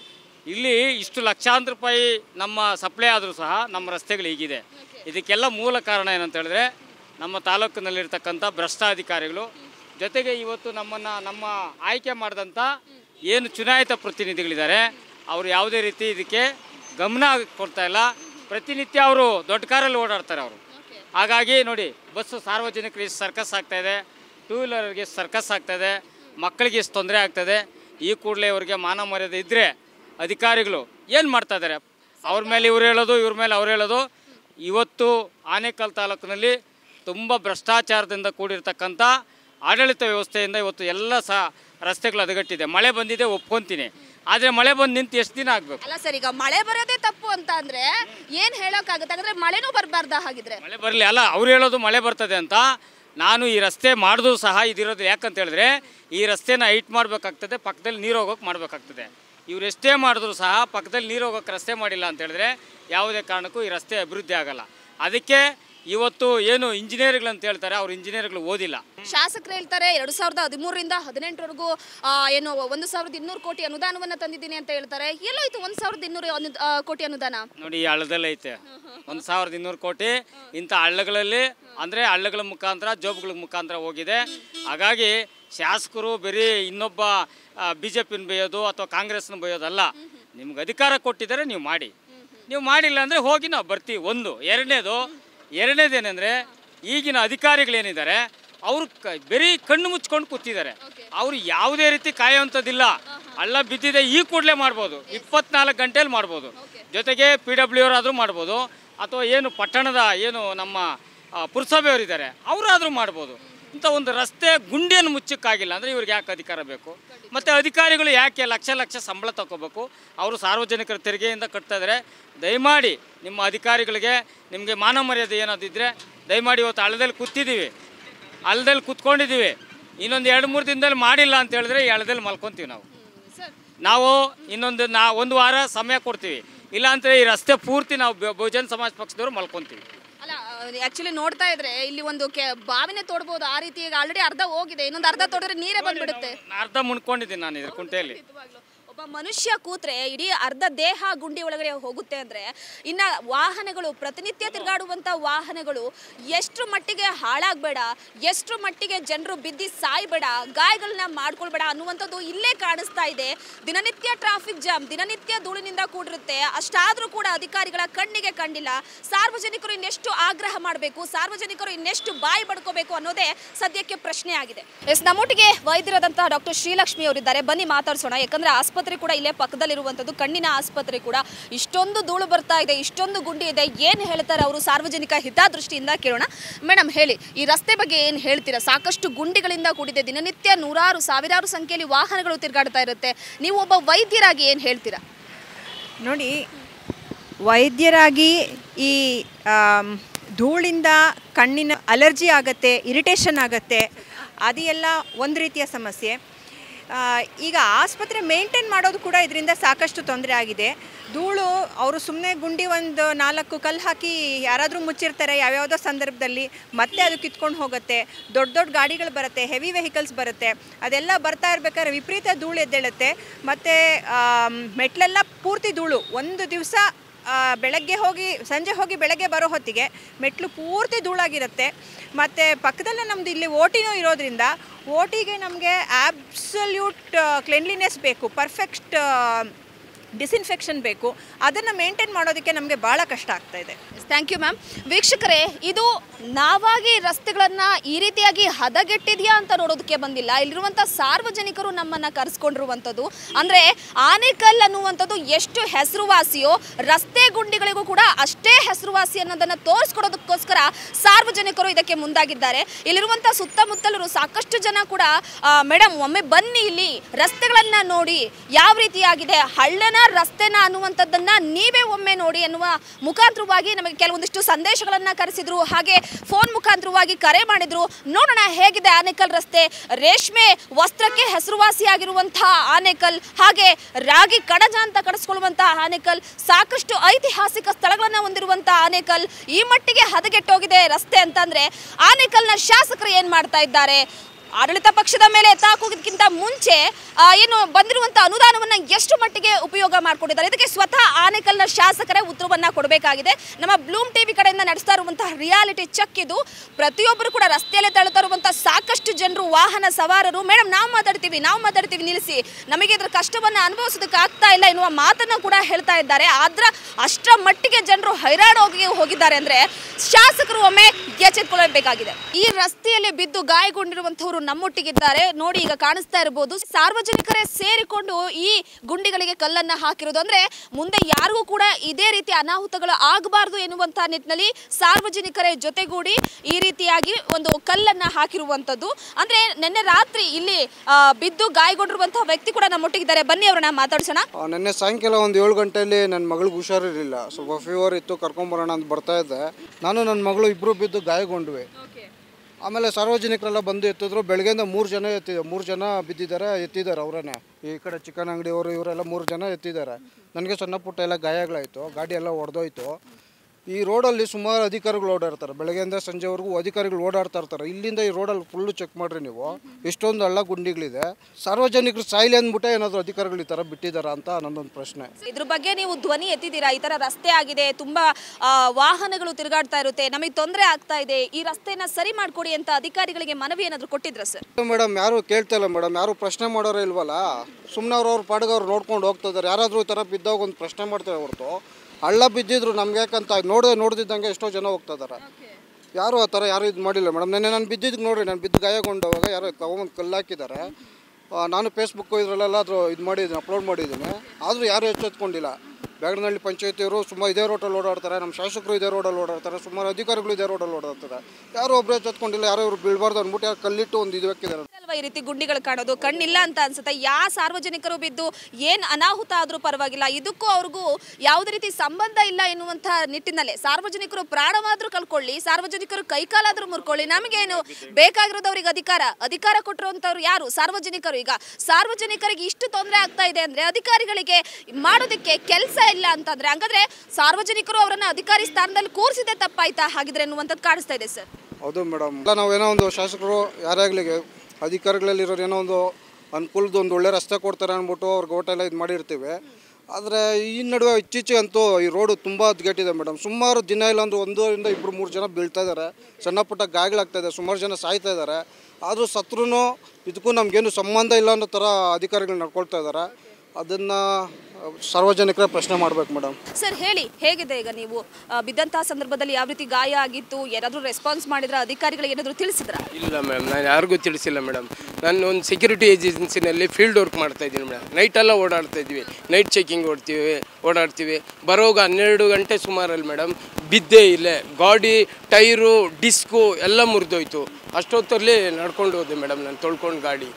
ಇಲ್ಲಿ ಇಷ್ಟು ಲಕ್ಷಾಂತರ ರೂಪಾಯಿ ನಮ್ಮ ಸಪ್ಲೈ ಆದರೂ ಸಹ ನಮ್ಮ ರಸ್ತೆಗಳು ಹೀಗಿದೆ ಇದಕ್ಕೆಲ್ಲ ಮೂಲ ಕಾರಣ ಏನಂತ ಹೇಳಿದ್ರೆ ನಮ್ಮ ತಾಲೂಕಿನಲ್ಲಿರ್ತಕ್ಕಂಥ ಭ್ರಷ್ಟಾಧಿಕಾರಿಗಳು ಜೊತೆಗೆ ಇವತ್ತು ನಮ್ಮನ್ನು ನಮ್ಮ ಆಯ್ಕೆ ಮಾಡಿದಂಥ ಏನು ಚುನಾಯಿತ ಪ್ರತಿನಿಧಿಗಳಿದ್ದಾರೆ ಅವರು ಯಾವುದೇ ರೀತಿ ಇದಕ್ಕೆ ಗಮನ ಕೊಡ್ತಾ ಇಲ್ಲ ಪ್ರತಿನಿತ್ಯ ಅವರು ದೊಡ್ಡ ಕಾರಲ್ಲಿ ಓಡಾಡ್ತಾರೆ ಅವರು ಹಾಗಾಗಿ ನೋಡಿ ಬಸ್ಸು ಸಾರ್ವಜನಿಕರಿಗೆ ಸರ್ಕಸ್ ಆಗ್ತಾ ಇದೆ ಟೂ ವೀಲರ್ಗೆ ಸರ್ಕಸ್ ಆಗ್ತಾ ಇದೆ ಮಕ್ಕಳಿಗೆ ಎಷ್ಟು ತೊಂದರೆ ಆಗ್ತದೆ ಈ ಕೂಡಲೇ ಅವರಿಗೆ ಮಾನ ಮರ್ಯಾದೆ ಇದ್ದರೆ ಅಧಿಕಾರಿಗಳು ಏನು ಮಾಡ್ತಾ ಇದ್ದಾರೆ ಅವ್ರ ಮೇಲೆ ಇವ್ರು ಹೇಳೋದು ಇವ್ರ ಮೇಲೆ ಅವ್ರು ಹೇಳೋದು ಇವತ್ತು ಆನೇಕಲ್ ತಾಲೂಕಿನಲ್ಲಿ ತುಂಬ ಭ್ರಷ್ಟಾಚಾರದಿಂದ ಕೂಡಿರ್ತಕ್ಕಂಥ ಆಡಳಿತ ವ್ಯವಸ್ಥೆಯಿಂದ ಇವತ್ತು ಎಲ್ಲ ಸಹ ರಸ್ತೆಗಳು ಹದಗೆಟ್ಟಿದೆ ಮಳೆ ಬಂದಿದೆ ಒಪ್ಕೊಂತೀನಿ ಆದರೆ ಮಳೆ ಬಂದು ನಿಂತು ಎಷ್ಟು ದಿನ ಆಗಬೇಕು ಅಲ್ಲ ಸರ್ ಈಗ ಮಳೆ ಬರೋದೇ ತಪ್ಪು ಅಂತ ಅಂದ್ರೆ ಏನ್ ಹೇಳೋಕ್ಕಾಗುತ್ತೆ ಹಾಗಾದ್ರೆ ಮಳೆನೂ ಬರಬಾರ್ದ ಹಾಗಿದ್ರೆ ಮಳೆ ಬರಲಿ ಅಲ್ಲ ಅವ್ರು ಹೇಳೋದು ಮಳೆ ಬರ್ತದೆ ಅಂತ ನಾನು ಈ ರಸ್ತೆ ಮಾಡಿದ್ರು ಸಹ ಇದಿರೋದು ಯಾಕಂತ ಹೇಳಿದ್ರೆ ಈ ರಸ್ತೆನ ಹೈಟ್ ಮಾಡಬೇಕಾಗ್ತದೆ ಪಕ್ಕದಲ್ಲಿ ನೀರು ಹೋಗೋಕೆ ಮಾಡಬೇಕಾಗ್ತದೆ ಇವ್ರು ಎಷ್ಟೇ ಮಾಡಿದ್ರು ಸಹ ಪಕ್ಕದಲ್ಲಿ ನೀರು ಹೋಗೋಕೆ ರಸ್ತೆ ಮಾಡಿಲ್ಲ ಅಂತ ಹೇಳಿದ್ರೆ ಯಾವುದೇ ಕಾರಣಕ್ಕೂ ಈ ರಸ್ತೆ ಅಭಿವೃದ್ಧಿ ಆಗಲ್ಲ ಅದಕ್ಕೆ ಇವತ್ತು ಏನು ಇಂಜಿನಿಯರ್ಗಳು ಅಂತ ಹೇಳ್ತಾರೆ ಅವ್ರು ಇಂಜಿನಿಯರ್ಗಳು ಓದಿಲ್ಲ ಶಾಸಕರು ಹೇಳ್ತಾರೆ ಎರಡು ಸಾವಿರದ ಹದಿಮೂರರಿಂದ ಹದಿನೆಂಟರವರೆಗೂ ಏನು ಒಂದು ಸಾವಿರದ ಇನ್ನೂರು ಕೋಟಿ ಅನುದಾನವನ್ನ ತಂದಿದ್ದೀನಿ ಅಂತ ಹೇಳ್ತಾರೆ ಎಲ್ಲೋಯ್ತು ಒಂದು ಸಾವಿರದ ಇನ್ನೂರು ಅನು ಆ, ಕೋಟಿ ಅನುದಾನ ನೋಡಿ ಈ ಹಳ್ಳದಲ್ಲಿ ಐತೆ ಒಂದು ಸಾವಿರದ ಇನ್ನೂರು ಕೋಟಿ ಇಂಥ ಹಳ್ಳಗಳಲ್ಲಿ ಅಂದರೆ ಹಳ್ಳಗಳ ಮುಖಾಂತರ ಜೋಬ್ಗಳ ಮುಖಾಂತರ ಹೋಗಿದೆ ಹಾಗಾಗಿ ಶಾಸಕರು ಬರೀ ಇನ್ನೊಬ್ಬ ಬಿ ಜೆ ಪಿನ ಬೈಯೋದು ಅಥವಾ ಕಾಂಗ್ರೆಸ್ನ ಬೈಯೋದಲ್ಲ ನಿಮ್ಗೆ ಅಧಿಕಾರ ಕೊಟ್ಟಿದ್ದಾರೆ ನೀವು ಮಾಡಿ ನೀವು ಮಾಡಿಲ್ಲ ಅಂದರೆ ಹೋಗಿ ನಾವು ಬರ್ತೀವಿ ಒಂದು ಎರಡನೇದು ಎರಡನೇದೇನೆಂದರೆ ಈಗಿನ ಅಧಿಕಾರಿಗಳೇನಿದ್ದಾರೆ ಅವರು ಕ ಬರೀ ಕಣ್ಣು ಮುಚ್ಕೊಂಡು ಕೂತಿದ್ದಾರೆ ಅವರು ಯಾವುದೇ ರೀತಿ ಕಾಯುವಂಥದ್ದಿಲ್ಲ ಹಳ್ಳ ಬಿದ್ದಿದೆ ಈ ಕೂಡಲೇ ಮಾಡ್ಬೋದು ಇಪ್ಪತ್ನಾಲ್ಕು ಗಂಟೆಯಲ್ಲಿ ಮಾಡ್ಬೋದು ಜೊತೆಗೆ ಪಿ ಡಬ್ಲ್ಯೂ ಅವರಾದರೂ ಮಾಡ್ಬೋದು ಅಥವಾ ಏನು ಪಟ್ಟಣದ ಏನು ನಮ್ಮ ಆ, ಪುರಸಭೆಯವರಿದ್ದಾರೆ ಅವರಾದರೂ ಮಾಡ್ಬೋದು ಇಂಥ ಒಂದು ರಸ್ತೆ ಗುಂಡಿಯನ್ನು ಮುಚ್ಚಕ್ಕಾಗಿಲ್ಲ ಅಂದರೆ ಇವ್ರಿಗೆ ಯಾಕೆ ಅಧಿಕಾರ ಬೇಕು ಮತ್ತು ಅಧಿಕಾರಿಗಳು ಯಾಕೆ ಲಕ್ಷ ಲಕ್ಷ ಸಂಬಳ ತಗೋಬೇಕು ಅವರು ಸಾರ್ವಜನಿಕರ ತೆರಿಗೆಯಿಂದ ಕಟ್ತಾ ಇದ್ದಾರೆ ದಯಮಾಡಿ ನಿಮ್ಮ ಅಧಿಕಾರಿಗಳಿಗೆ ನಿಮಗೆ ಮಾನ ಮರ್ಯಾದೆ ಏನಾದಿದ್ದರೆ ದಯಮಾಡಿ ಇವತ್ತು ಹಳ್ಳದಲ್ಲಿ ಕೂತಿದ್ದೀವಿ ಹಳ್ಳದಲ್ಲಿ ಕೂತ್ಕೊಂಡಿದ್ದೀವಿ ಇನ್ನೊಂದು ಎರಡು ಮೂರು ದಿನದಲ್ಲಿ ಮಾಡಿಲ್ಲ ಅಂತ ಹೇಳಿದ್ರೆ ಈ ಹಳ್ಳದಲ್ಲಿ ಮಲ್ಕೊತೀವಿ ನಾವು ನಾವು ಇನ್ನೊಂದು ನಾ ಒಂದು ವಾರ ಸಮಯ ಕೊಡ್ತೀವಿ ಇಲ್ಲಾಂದರೆ ಈ ರಸ್ತೆ ಪೂರ್ತಿ ನಾವು ಬ- ಬಹುಜನ ಸಮಾಜ ಪಕ್ಷದವರು ಮಲ್ಕೊತೀವಿ ಅಲ್ಲ ಆಕ್ಚುಲಿ ನೋಡ್ತಾ ಇದ್ರೆ ಇಲ್ಲಿ ಒಂದು ಕೆ ಬಾವಿನೇ ತೋಡ್ಬೋದು ಆ ರೀತಿ ಈಗ ಆಲ್ರೆಡಿ ಅರ್ಧ ಹೋಗಿದೆ ಇನ್ನೊಂದು ಅರ್ಧ ತೋಡಿದ್ರೆ ನೀರೇ ಬಂದ್ಬಿಡುತ್ತೆ ಅರ್ಧ ಮುಣ್ಕೊಂಡಿದ್ದೀನಿ ನಾನು ಇದ್ರ ಕುಂಟೆಯಲ್ಲಿ ಒಬ್ಬ ಮನುಷ್ಯ ಕೂತ್ರೆ ಇಡೀ ಅರ್ಧ ದೇಹ ಗುಂಡಿ ಒಳಗಡೆ ಹೋಗುತ್ತೆ ಅಂದ್ರೆ ಇನ್ನ ವಾಹನಗಳು ಪ್ರತಿನಿತ್ಯ ತಿರುಗಾಡುವಂತ ವಾಹನಗಳು ಎಷ್ಟು ಮಟ್ಟಿಗೆ ಹಾಳಾಗಬೇಡ ಎಷ್ಟು ಮಟ್ಟಿಗೆ ಜನರು ಬಿದ್ದಿ ಸಾಯ್ಬೇಡ ಗಾಯಗಳನ್ನ ಮಾಡ್ಕೊಳ್ಬೇಡ ಅನ್ನುವಂಥದ್ದು ಇಲ್ಲೇ ಕಾಣಿಸ್ತಾ ಇದೆ ದಿನನಿತ್ಯ ಟ್ರಾಫಿಕ್ ಜಾಮ್ ದಿನನಿತ್ಯ ಧೂಳಿನಿಂದ ಕೂಡಿರುತ್ತೆ ಅಷ್ಟಾದ್ರೂ ಕೂಡ ಅಧಿಕಾರಿಗಳ ಕಣ್ಣಿಗೆ ಕಂಡಿಲ್ಲ ಸಾರ್ವಜನಿಕರು ಇನ್ನೆಷ್ಟು ಆಗ್ರಹ ಮಾಡಬೇಕು ಸಾರ್ವಜನಿಕರು ಇನ್ನೆಷ್ಟು ಬಾಯಿ ಬಡ್ಕೋಬೇಕು ಅನ್ನೋದೇ ಸದ್ಯಕ್ಕೆ ಪ್ರಶ್ನೆ ಆಗಿದೆ ಎಸ್ ನಮ್ಮೊಟ್ಟಿಗೆ ವೈದ್ಯರಾದಂತಹ ಡಾಕ್ಟರ್ ಶ್ರೀಲಕ್ಷ್ಮಿ ಅವರಿದ್ದಾರೆ ಬನ್ನಿ ಮಾತಾಡ್ಸೋಣ ಯಾಕಂದ್ರೆ ಆಸ್ಪತ್ರೆ ಕೂಡ ಇಲ್ಲೇ ಪಕ್ಕದಲ್ಲಿರುವಂಥದ್ದು ಕಣ್ಣಿನ ಆಸ್ಪತ್ರೆ ಕೂಡ ಇಷ್ಟೊಂದು ಧೂಳು ಬರ್ತಾ ಇದೆ ಇಷ್ಟೊಂದು ಗುಂಡಿ ಇದೆ ಏನು ಹೇಳ್ತಾರೆ ಅವರು ಸಾರ್ವಜನಿಕ ಹಿತದೃಷ್ಟಿಯಿಂದ ಕೇಳೋಣ ಮೇಡಮ್ ಹೇಳಿ ಈ ರಸ್ತೆ ಬಗ್ಗೆ ಏನು ಹೇಳ್ತೀರಾ ಸಾಕಷ್ಟು ಗುಂಡಿಗಳಿಂದ ಕೂಡಿದೆ ದಿನನಿತ್ಯ ನೂರಾರು ಸಾವಿರಾರು ಸಂಖ್ಯೆಯಲ್ಲಿ ವಾಹನಗಳು ತಿರುಗಾಡ್ತಾ ಇರುತ್ತೆ ನೀವು ಒಬ್ಬ ವೈದ್ಯರಾಗಿ ಏನು ಹೇಳ್ತೀರಾ ನೋಡಿ ವೈದ್ಯರಾಗಿ ಈ ಆಮ್, ಧೂಳಿಂದ ಕಣ್ಣಿನ ಅಲರ್ಜಿ ಆಗತ್ತೆ ಇರಿಟೇಷನ್ ಆಗತ್ತೆ ಅದು ಎಲ್ಲ ಒಂದು ರೀತಿಯ ಸಮಸ್ಯೆ ಆ, ಈಗ ಆಸ್ಪತ್ರೆ ಮೇಂಟೈನ್ ಮಾಡೋದು ಕೂಡ ಇದರಿಂದ ಸಾಕಷ್ಟು ತೊಂದರೆ ಆಗಿದೆ ಧೂಳು ಅವರು ಸುಮ್ಮನೆ ಗುಂಡಿ ಒಂದು ನಾಲ್ಕು ಕಲ್ಲು ಹಾಕಿ ಯಾರಾದರೂ ಮುಚ್ಚಿರ್ತಾರೆ ಯಾವ್ಯಾವುದೋ ಸಂದರ್ಭದಲ್ಲಿ ಮತ್ತೆ ಅದು ಕಿತ್ಕೊಂಡು ಹೋಗುತ್ತೆ ದೊಡ್ಡ ದೊಡ್ಡ ಗಾಡಿಗಳು ಬರುತ್ತೆ ಹೆವಿ ವೆಹಿಕಲ್ಸ್ ಬರುತ್ತೆ ಅದೆಲ್ಲ ಬರ್ತಾ ಇರ್ಬೇಕಾದ್ರೆ ವಿಪರೀತ ಧೂಳು ಎದ್ದೇಳುತ್ತೆ ಮತ್ತು ಮೆಟ್ಲೆಲ್ಲ ಪೂರ್ತಿ ಧೂಳು ಒಂದು ದಿವಸ ಬೆಳಗ್ಗೆ ಹೋಗಿ ಸಂಜೆ ಹೋಗಿ ಬೆಳಗ್ಗೆ ಬರೋ ಹೊತ್ತಿಗೆ ಮೆಟ್ಲು ಪೂರ್ತಿ ಧೂಳಾಗಿರುತ್ತೆ ಮತ್ತು ಪಕ್ಕದಲ್ಲೇ ನಮ್ಮದು ಇಲ್ಲಿ ಓಟಿನೂ ಇರೋದ್ರಿಂದ ಓಟಿಗೆ ನಮಗೆ ಆಬ್ಸಲ್ಯೂಟ್ ಕ್ಲೆನ್ಲಿನೆಸ್ ಬೇಕು ಪರ್ಫೆಕ್ಟ್ ಡಿಸ್ಇನ್ಫೆಕ್ಷನ್ ಬೇಕು ಅದನ್ನು ಮೇಂಟೈನ್ ಮಾಡೋದಕ್ಕೆ ನಮಗೆ ಭಾಳ ಕಷ್ಟ ಆಗ್ತಾ ಇದೆ ಥ್ಯಾಂಕ್ ಯು ಮ್ಯಾಮ್ ವೀಕ್ಷಕರೇ ಇದು ನಾವಾಗಿ ರಸ್ತೆಗಳನ್ನ ಈ ರೀತಿಯಾಗಿ ಹದಗೆಟ್ಟಿದೆಯಾ ಅಂತ ನೋಡೋದಕ್ಕೆ ಬಂದಿಲ್ಲ ಇಲ್ಲಿರುವಂಥ ಸಾರ್ವಜನಿಕರು ನಮ್ಮನ್ನ ಕರೆಸ್ಕೊಂಡಿರುವಂಥದ್ದು ಅಂದ್ರೆ ಆನೆಕಲ್ ಅನ್ನುವಂಥದ್ದು ಎಷ್ಟು ಹೆಸರುವಾಸಿಯೋ ರಸ್ತೆ ಗುಂಡಿಗಳಿಗೂ ಕೂಡ ಅಷ್ಟೇ ಹೆಸರುವಾಸಿ ಅನ್ನೋದನ್ನ ತೋರಿಸ್ಕೊಡೋದಕ್ಕೋಸ್ಕರ ಸಾರ್ವಜನಿಕರು ಇದಕ್ಕೆ ಮುಂದಾಗಿದ್ದಾರೆ ಇಲ್ಲಿರುವಂಥ ಸುತ್ತಮುತ್ತಲರು ಸಾಕಷ್ಟು ಜನ ಕೂಡ ಮೇಡಮ್ ಒಮ್ಮೆ ಬನ್ನಿ ಇಲ್ಲಿ ರಸ್ತೆಗಳನ್ನ ನೋಡಿ ಯಾವ ರೀತಿಯಾಗಿದೆ ಹಳ್ಳನ ರಸ್ತೆನ ಅನ್ನುವಂಥದ್ದನ್ನ ನೀವೇ ಒಮ್ಮೆ ನೋಡಿ ಅನ್ನುವ ಮುಖಾಂತರವಾಗಿ ನಮಗೆ ಕೆಲವೊಂದಿಷ್ಟು ಸಂದೇಶಗಳನ್ನ ಕರೆಸಿದ್ರು ಹಾಗೆ ಫೋನ್ ಮುಖಾಂತರವಾಗಿ ಕರೆ ಮಾಡಿದ್ರು ನೋಡೋಣ ಹೇಗಿದೆ ಆನೇಕಲ್ ರಸ್ತೆ ರೇಷ್ಮೆ ವಸ್ತ್ರಕ್ಕೆ ಹೆಸರುವಾಸಿಯಾಗಿರುವಂತಹ ಆನೇಕಲ್ ಹಾಗೆ ರಾಗಿ ಕಡಜ ಅಂತ ಕಡಿಸ್ಕೊಳ್ಳುವಂತಹ ಆನೇಕಲ್ ಸಾಕಷ್ಟು ಐತಿಹಾಸಿಕ ಸ್ಥಳಗಳನ್ನ ಹೊಂದಿರುವಂತಹ ಆನೇಕಲ್ ಈ ಮಟ್ಟಿಗೆ ಹದಗೆಟ್ಟೋಗಿದೆ ರಸ್ತೆ ಅಂತಂದ್ರೆ ಆನೇಕಲ್ನ ಶಾಸಕರು ಏನ್ ಮಾಡ್ತಾ ಇದ್ದಾರೆ ಆಡಳಿತ ಪಕ್ಷದ ಮೇಲೆ ಎತ್ತಾಕೋದಕ್ಕಿಂತ ಮುಂಚೆ ಆ, ಏನು ಬಂದಿರುವಂತಹ ಅನುದಾನವನ್ನ ಎಷ್ಟು ಮಟ್ಟಿಗೆ ಉಪಯೋಗ ಮಾಡ್ಕೊಂಡಿದ್ದಾರೆ ಇದಕ್ಕೆ ಸ್ವತಃ ಆನೇಕಲ್ನ ಶಾಸಕರೇ ಉತ್ತರವನ್ನ ಕೊಡಬೇಕಾಗಿದೆ ನಮ್ಮ ಬ್ಲೂಮ್ ಟಿವಿ ಕಡೆಯಿಂದ ನಡೆಸ್ತಾ ಇರುವಂತಹ ರಿಯಾಲಿಟಿ ಚೆಕ್ ಇದು ಪ್ರತಿಯೊಬ್ಬರು ಕೂಡ ರಸ್ತೆಯಲ್ಲೇ ತಳ್ಳುತ್ತಾ ಇರುವಂತಹ ಸಾಕಷ್ಟು ಜನರು ವಾಹನ ಸವಾರರು ಮೇಡಮ್ ನಾವು ಮಾತಾಡ್ತೀವಿ ನಾವು ಮಾತಾಡ್ತೀವಿ ನಿಲ್ಲಿಸಿ ನಮಗೆ ಇದ್ರ ಕಷ್ಟವನ್ನ ಅನುಭವಿಸೋದಕ್ಕೆ ಆಗ್ತಾ ಇಲ್ಲ ಎನ್ನುವ ಮಾತನ್ನ ಕೂಡ ಹೇಳ್ತಾ ಇದ್ದಾರೆ ಆದ್ರ ಅಷ್ಟರ ಮಟ್ಟಿಗೆ ಜನರು ಹೈರಾಣೋಗಿ ಹೋಗಿದ್ದಾರೆ ಅಂದ್ರೆ ಶಾಸಕರು ಒಮ್ಮೆ ಎಚ್ಚೆತ್ಕೊಳ್ಳಬೇಕಾಗಿದೆ ಈ ರಸ್ತೆಯಲ್ಲಿ ಬಿದ್ದು ಗಾಯಗೊಂಡಿರುವಂತವರು ನಮ್ಮೊಟ್ಟಿಗಿದ್ದಾರೆ ನೋಡಿ ಈಗ ಕಾಣಿಸ್ತಾ ಇರಬಹುದು ಸಾರ್ವಜನಿಕರೇ ಸೇರಿಕೊಂಡು ಈ ಗುಂಡಿಗಳಿಗೆ ಕಲ್ಲನ್ನ ಹಾಕಿರೋದು ಅಂದ್ರೆ ಮುಂದೆ ಯಾರಿಗೂ ಕೂಡ ಇದೇ ರೀತಿ ಅನಾಹುತಗಳು ಆಗಬಾರದು ಎನ್ನುವಂತಹ ನಿಟ್ಟಿನಲ್ಲಿ ಸಾರ್ವಜನಿಕರೇ ಜೊತೆಗೂಡಿ ಈ ರೀತಿಯಾಗಿ ಒಂದು ಕಲ್ಲನ್ನ ಹಾಕಿರುವಂತದ್ದು ಅಂದ್ರೆ ನಿನ್ನೆ ರಾತ್ರಿ ಇಲ್ಲಿ ಆ, ಬಿದ್ದು ಗಾಯಗೊಂಡಿರುವಂತಹ ವ್ಯಕ್ತಿ ಕೂಡ ನಮ್ಮೊಟ್ಟಿಗಿದ್ದಾರೆ ಬನ್ನಿ ಅವರನ್ನ ಮಾತಾಡ್ಸೋಣ ಆ, ನಿನ್ನೆ ಸಾಯಂಕಾಲ ಒಂದು ಏಳು ಗಂಟೆಯಲ್ಲಿ ನನ್ನ ಮಗಳಿಗೆ ಹುಷಾರಿರಲಿಲ್ಲ ಸ್ವಲ್ಪ ಫೀವರ್ ಇತ್ತು ಕರ್ಕೊಂಬರೋಣ ಅಂತ ಬರ್ತಾ ಇದ್ದೆ ನಾನು ನನ್ನ ಮಗಳು ಇಬ್ಬರು ಬಿದ್ದು ಗಾಯಗೊಂಡ್ವಿ ಆಮೇಲೆ ಸಾರ್ವಜನಿಕರೆಲ್ಲ ಬಂದು ಎತ್ತಿದ್ರು ಬೆಳಗ್ಗೆಯಿಂದ ಮೂರು ಜನ ಎತ್ತಿದೆ ಮೂರು ಜನ ಬಿದ್ದಿದ್ದಾರೆ ಎತ್ತಿದ್ದಾರೆ ಅವರನ್ನೇ ಈ ಕಡೆ ಚಿಕನ್ ಅಂಗಡಿಯವರು ಇವರೆಲ್ಲ ಮೂರು ಜನ ಎತ್ತಿದ್ದಾರೆ ನನಗೆ ಸಣ್ಣ ಪುಟ್ಟ ಎಲ್ಲ ಗಾಯಗಳಾಯಿತು ಗಾಡಿ ಎಲ್ಲ ಒಡೆದೋಯ್ತು ಈ ರೋಡಲ್ಲಿ ಸುಮಾರು ಅಧಿಕಾರಿಗಳು ಓಡಾಡ್ತಾರೆ ಬೆಳಗ್ಗೆಯಿಂದ ಸಂಜೆವರೆಗೂ ಅಧಿಕಾರಿಗಳು ಓಡಾಡ್ತಾ ಇರ್ತಾರೆ ಇಲ್ಲಿಂದ ಈ ರೋಡಲ್ಲಿ ಫುಲ್ಲು ಚೆಕ್ ಮಾಡಿರಿ ನೀವು ಎಷ್ಟೊಂದು ಹಳ್ಳ ಗುಂಡಿಗಳಿದೆ ಸಾರ್ವಜನಿಕರು ಸಾಯಿಲೆ ಅಂದ್ಬಿಟ್ಟೆ ಏನಾದರೂ ಅಧಿಕಾರಿಗಳು ಈ ಥರ ಬಿಟ್ಟಿದ್ದಾರಾ ಅಂತ ನನ್ನೊಂದು ಪ್ರಶ್ನೆ ಇದ್ರ ಬಗ್ಗೆ ನೀವು ಧ್ವನಿ ಎತ್ತಿದ್ದೀರಾ ಈ ತರ ರಸ್ತೆ ಆಗಿದೆ ತುಂಬಾ ಆ, ವಾಹನಗಳು ತಿರುಗಾಡ್ತಾ ಇರುತ್ತೆ ನಮಗೆ ತೊಂದರೆ ಆಗ್ತಾ ಇದೆ ಈ ರಸ್ತೆನ ಸರಿ ಮಾಡ್ಕೊಡಿ ಅಂತ ಅಧಿಕಾರಿಗಳಿಗೆ ಮನವಿ ಏನಾದ್ರು ಕೊಟ್ಟಿದ್ರ ಸರ್ ಮೇಡಮ್ ಯಾರು ಕೇಳ್ತಾ ಇಲ್ಲ ಮೇಡಮ್ ಯಾರು ಪ್ರಶ್ನೆ ಮಾಡೋರೇ ಇಲ್ವಲ್ಲ ಸುಮ್ಮನೆ ಅವ್ರು ಅವ್ರ ಪಾಡಿಗೆ ಅವ್ರು ನೋಡ್ಕೊಂಡು ಹೋಗ್ತಾ ಇದ್ದಾರೆ ಯಾರಾದರೂ ಈ ಥರ ಬಿದ್ದಾಗ ಒಂದು ಪ್ರಶ್ನೆ ಮಾಡ್ತಾರೆ ಹೊರತು ಹಳ್ಳ ಬಿದ್ದಿದ್ರು ನಮ್ಗೆ ಯಾಕಂತ ನೋಡದೆ ನೋಡ್ದಿದ್ದಂಗೆ ಎಷ್ಟೋ ಜನ ಹೋಗ್ತಾ ಇದ್ದಾರೆ ಯಾರು ಆ ಥರ ಯಾರು ಇದು ಮಾಡಿಲ್ಲ ಮೇಡಮ್ ನೆನ್ನೆ ನಾನು ಬಿದ್ದಿದ್ದು ನೋಡ್ರಿ ನಾನು ಬಿದ್ದು ಗಾಯಗೊಂಡವಾಗ ಯಾರೋ ತಗೊಂಬಂದು ಕಲ್ಲು ಹಾಕಿದ್ದಾರೆ ಆ, ನಾನು ಫೇಸ್ಬುಕ್ಕು ಇದರಲ್ಲೆಲ್ಲಾದರೂ ಇದು ಮಾಡಿದ್ದೀನಿ ಅಪ್ಲೋಡ್ ಮಾಡಿದ್ದೀನಿ ಆದರೂ ಯಾರು ಎಚ್ಚೆತ್ಕೊಂಡಿಲ್ಲ ಬ್ಯಾಗನಹಳ್ಳಿ ಪಂಚಾಯತಿಯವರು ಸುಮಾರು ಇದೇ ರೋಡಲ್ಲಿ ಓಡಾಡ್ತಾರೆ ನಮ್ಮ ಶಾಸಕರು ಇದೇ ರೋಡಲ್ಲಿ ಓಡಾಡ್ತಾರೆ ಸುಮಾರು ಅಧಿಕಾರಿಗಳು ಇದೇ ರೋಡಲ್ಲಿ ಓಡಾಡ್ತಾರೆ ಯಾರು ಒಬ್ಬರು ಎಚ್ಚೆತ್ಕೊಂಡಿಲ್ಲ ಯಾರು ಇವ್ರು ಬೀಳ್ಬಾರ್ದು ಅಂದ್ಬಿಟ್ಟು ಯಾರು ಕಲ್ಲಿಟ್ಟು ಒಂದು ಇದು ಹಾಕಿದ್ದಾರೆ ಅಲ್ವಾ ಈ ರೀತಿ ಗುಂಡಿಗಳು ಕಾಣೋದು ಕಣ್ಣಿಲ್ಲ ಅಂತ ಅನ್ಸುತ್ತೆ ಯಾ ಸಾರ್ವಜನಿಕರು ಬಿದ್ದು ಏನ್ ಅನಾಹುತ ಆದ್ರೂ ಪರವಾಗಿಲ್ಲ ಇದಕ್ಕೂ ಅವ್ರಿಗೂ ಯಾವುದೇ ರೀತಿ ಸಂಬಂಧ ಇಲ್ಲ ಎನ್ನುವಂತ ನಿಟ್ಟಿನಲ್ಲೇ ಸಾರ್ವಜನಿಕರು ಪ್ರಾಣವಾದ್ರೂ ಕಳ್ಕೊಳ್ಳಿ ಸಾರ್ವಜನಿಕರು ಕೈಕಾಲಾದ್ರೂ ಮುರ್ಕೊಳ್ಳಿ ನಮಗೇನು ಬೇಕಾಗಿರೋದು ಅವ್ರಿಗೆ ಅಧಿಕಾರ ಅಧಿಕಾರ ಕೊಟ್ಟಿರುವಂತವ್ರು ಯಾರು ಸಾರ್ವಜನಿಕರು ಈಗ ಸಾರ್ವಜನಿಕರಿಗೆ ಇಷ್ಟು ತೊಂದರೆ ಆಗ್ತಾ ಇದೆ ಅಂದ್ರೆ ಅಧಿಕಾರಿಗಳಿಗೆ ಮಾಡೋದಕ್ಕೆ ಕೆಲಸ ಇಲ್ಲ ಅಂತಂದ್ರೆ ಹಂಗಾದ್ರೆ ಸಾರ್ವಜನಿಕರು ಅವರನ್ನ ಅಧಿಕಾರಿ ಸ್ಥಾನದಲ್ಲಿ ಕೂರಿಸಿದೆ ತಪ್ಪಾಯ್ತಾ ಹಾಗಿದ್ರೆ ಅನ್ನುವಂಥದ್ದು ಕಾಣಿಸ್ತಾ ಇದೆ ಸರ್ ಹೌದು ಮೇಡಮ್ ಎಲ್ಲ ನಾವೇನೋ ಒಂದು ಶಾಸಕರು ಯಾರಾಗಲಿ ಅಧಿಕಾರಿಗಳಲ್ಲಿರೋರು ಏನೋ ಒಂದು ಅನುಕೂಲದ ಒಂದು ಒಳ್ಳೆ ರಸ್ತೆ ಕೊಡ್ತಾರೆ ಅಂದ್ಬಿಟ್ಟು ಅವ್ರಿಗೆ ಓಟೆಲ್ಲ ಇದು ಮಾಡಿರ್ತೀವಿ ಆದರೆ ಈ ನಡುವೆ ಇತ್ತೀಚೆಗೆ ಅಂತೂ ಈ ರೋಡು ತುಂಬ ಹದ್ಗೆಟ್ಟಿದೆ ಮೇಡಮ್ ಸುಮಾರು ದಿನ ಇಲ್ಲ ಅಂದ್ರೆ ಒಂದೂರಿಂದ ಇಬ್ಬರು ಮೂರು ಜನ ಬೀಳ್ತಾ ಇದ್ದಾರೆ ಸಣ್ಣ ಪುಟ್ಟ ಗಾಯಗಳಾಗ್ತಾ ಇದೆ ಸುಮಾರು ಜನ ಸಾಯ್ತಾ ಇದ್ದಾರೆ ಆದರೂ ಸತ್ರೂ ಇದಕ್ಕೂ ನಮಗೇನು ಸಂಬಂಧ ಇಲ್ಲ ಅನ್ನೋ ಥರ ಅಧಿಕಾರಿಗಳು ನಡ್ಕೊಳ್ತಾ ಇದ್ದಾರೆ ಅದನ್ನು ಸಾರ್ವಜನಿಕರೇ ಪ್ರಶ್ನೆ ಮಾಡ್ಬೇಕು ಮೇಡಮ್ ಸರ್ ಹೇಳಿ ಹೇಗಿದೆ ಈಗ ನೀವು ಆ, ಬಿದ್ದಂತಹ ಸಂದರ್ಭದಲ್ಲಿ ಯಾವ ರೀತಿ ಗಾಯ ಆಗಿತ್ತು ಏನಾದರೂ ರೆಸ್ಪಾನ್ಸ್ ಮಾಡಿದ್ರ ಅಧಿಕಾರಿಗಳಿಗೆ ಏನಾದರೂ ತಿಳಿಸಿದ್ರ ಇಲ್ಲ ಮೇಡಮ್ ನಾನು ಯಾರಿಗೂ ತಿಳಿಸಿಲ್ಲ ಮೇಡಮ್ ನಾನು ಒಂದು ಸೆಕ್ಯೂರಿಟಿ ಏಜೆನ್ಸಿನಲ್ಲಿ ಫೀಲ್ಡ್ ವರ್ಕ್ ಮಾಡ್ತಾ ಇದ್ದೀನಿ ಮೇಡಮ್ ನೈಟೆಲ್ಲ ಓಡಾಡ್ತಾ ಇದ್ವಿ ನೈಟ್ ಚೆಕಿಂಗ್ ಓಡ್ತೀವಿ ಓಡಾಡ್ತೀವಿ ಬರೋವಾಗ ಹನ್ನೆರಡು ಗಂಟೆ ಸುಮಾರಲ್ಲಿ ಮೇಡಮ್ ಬಿದ್ದೇ ಇಲ್ಲೇ ಗಾಡಿ ಟೈರು ಡಿಸ್ಕು ಎಲ್ಲ ಮುರಿದೋಯ್ತು ಅಷ್ಟೊತ್ತಲ್ಲಿ ನಡ್ಕೊಂಡು ಹೋದೆ ಮೇಡಮ್ ನಾನು ತೊಳ್ಕೊಂಡು ಗಾಡಿ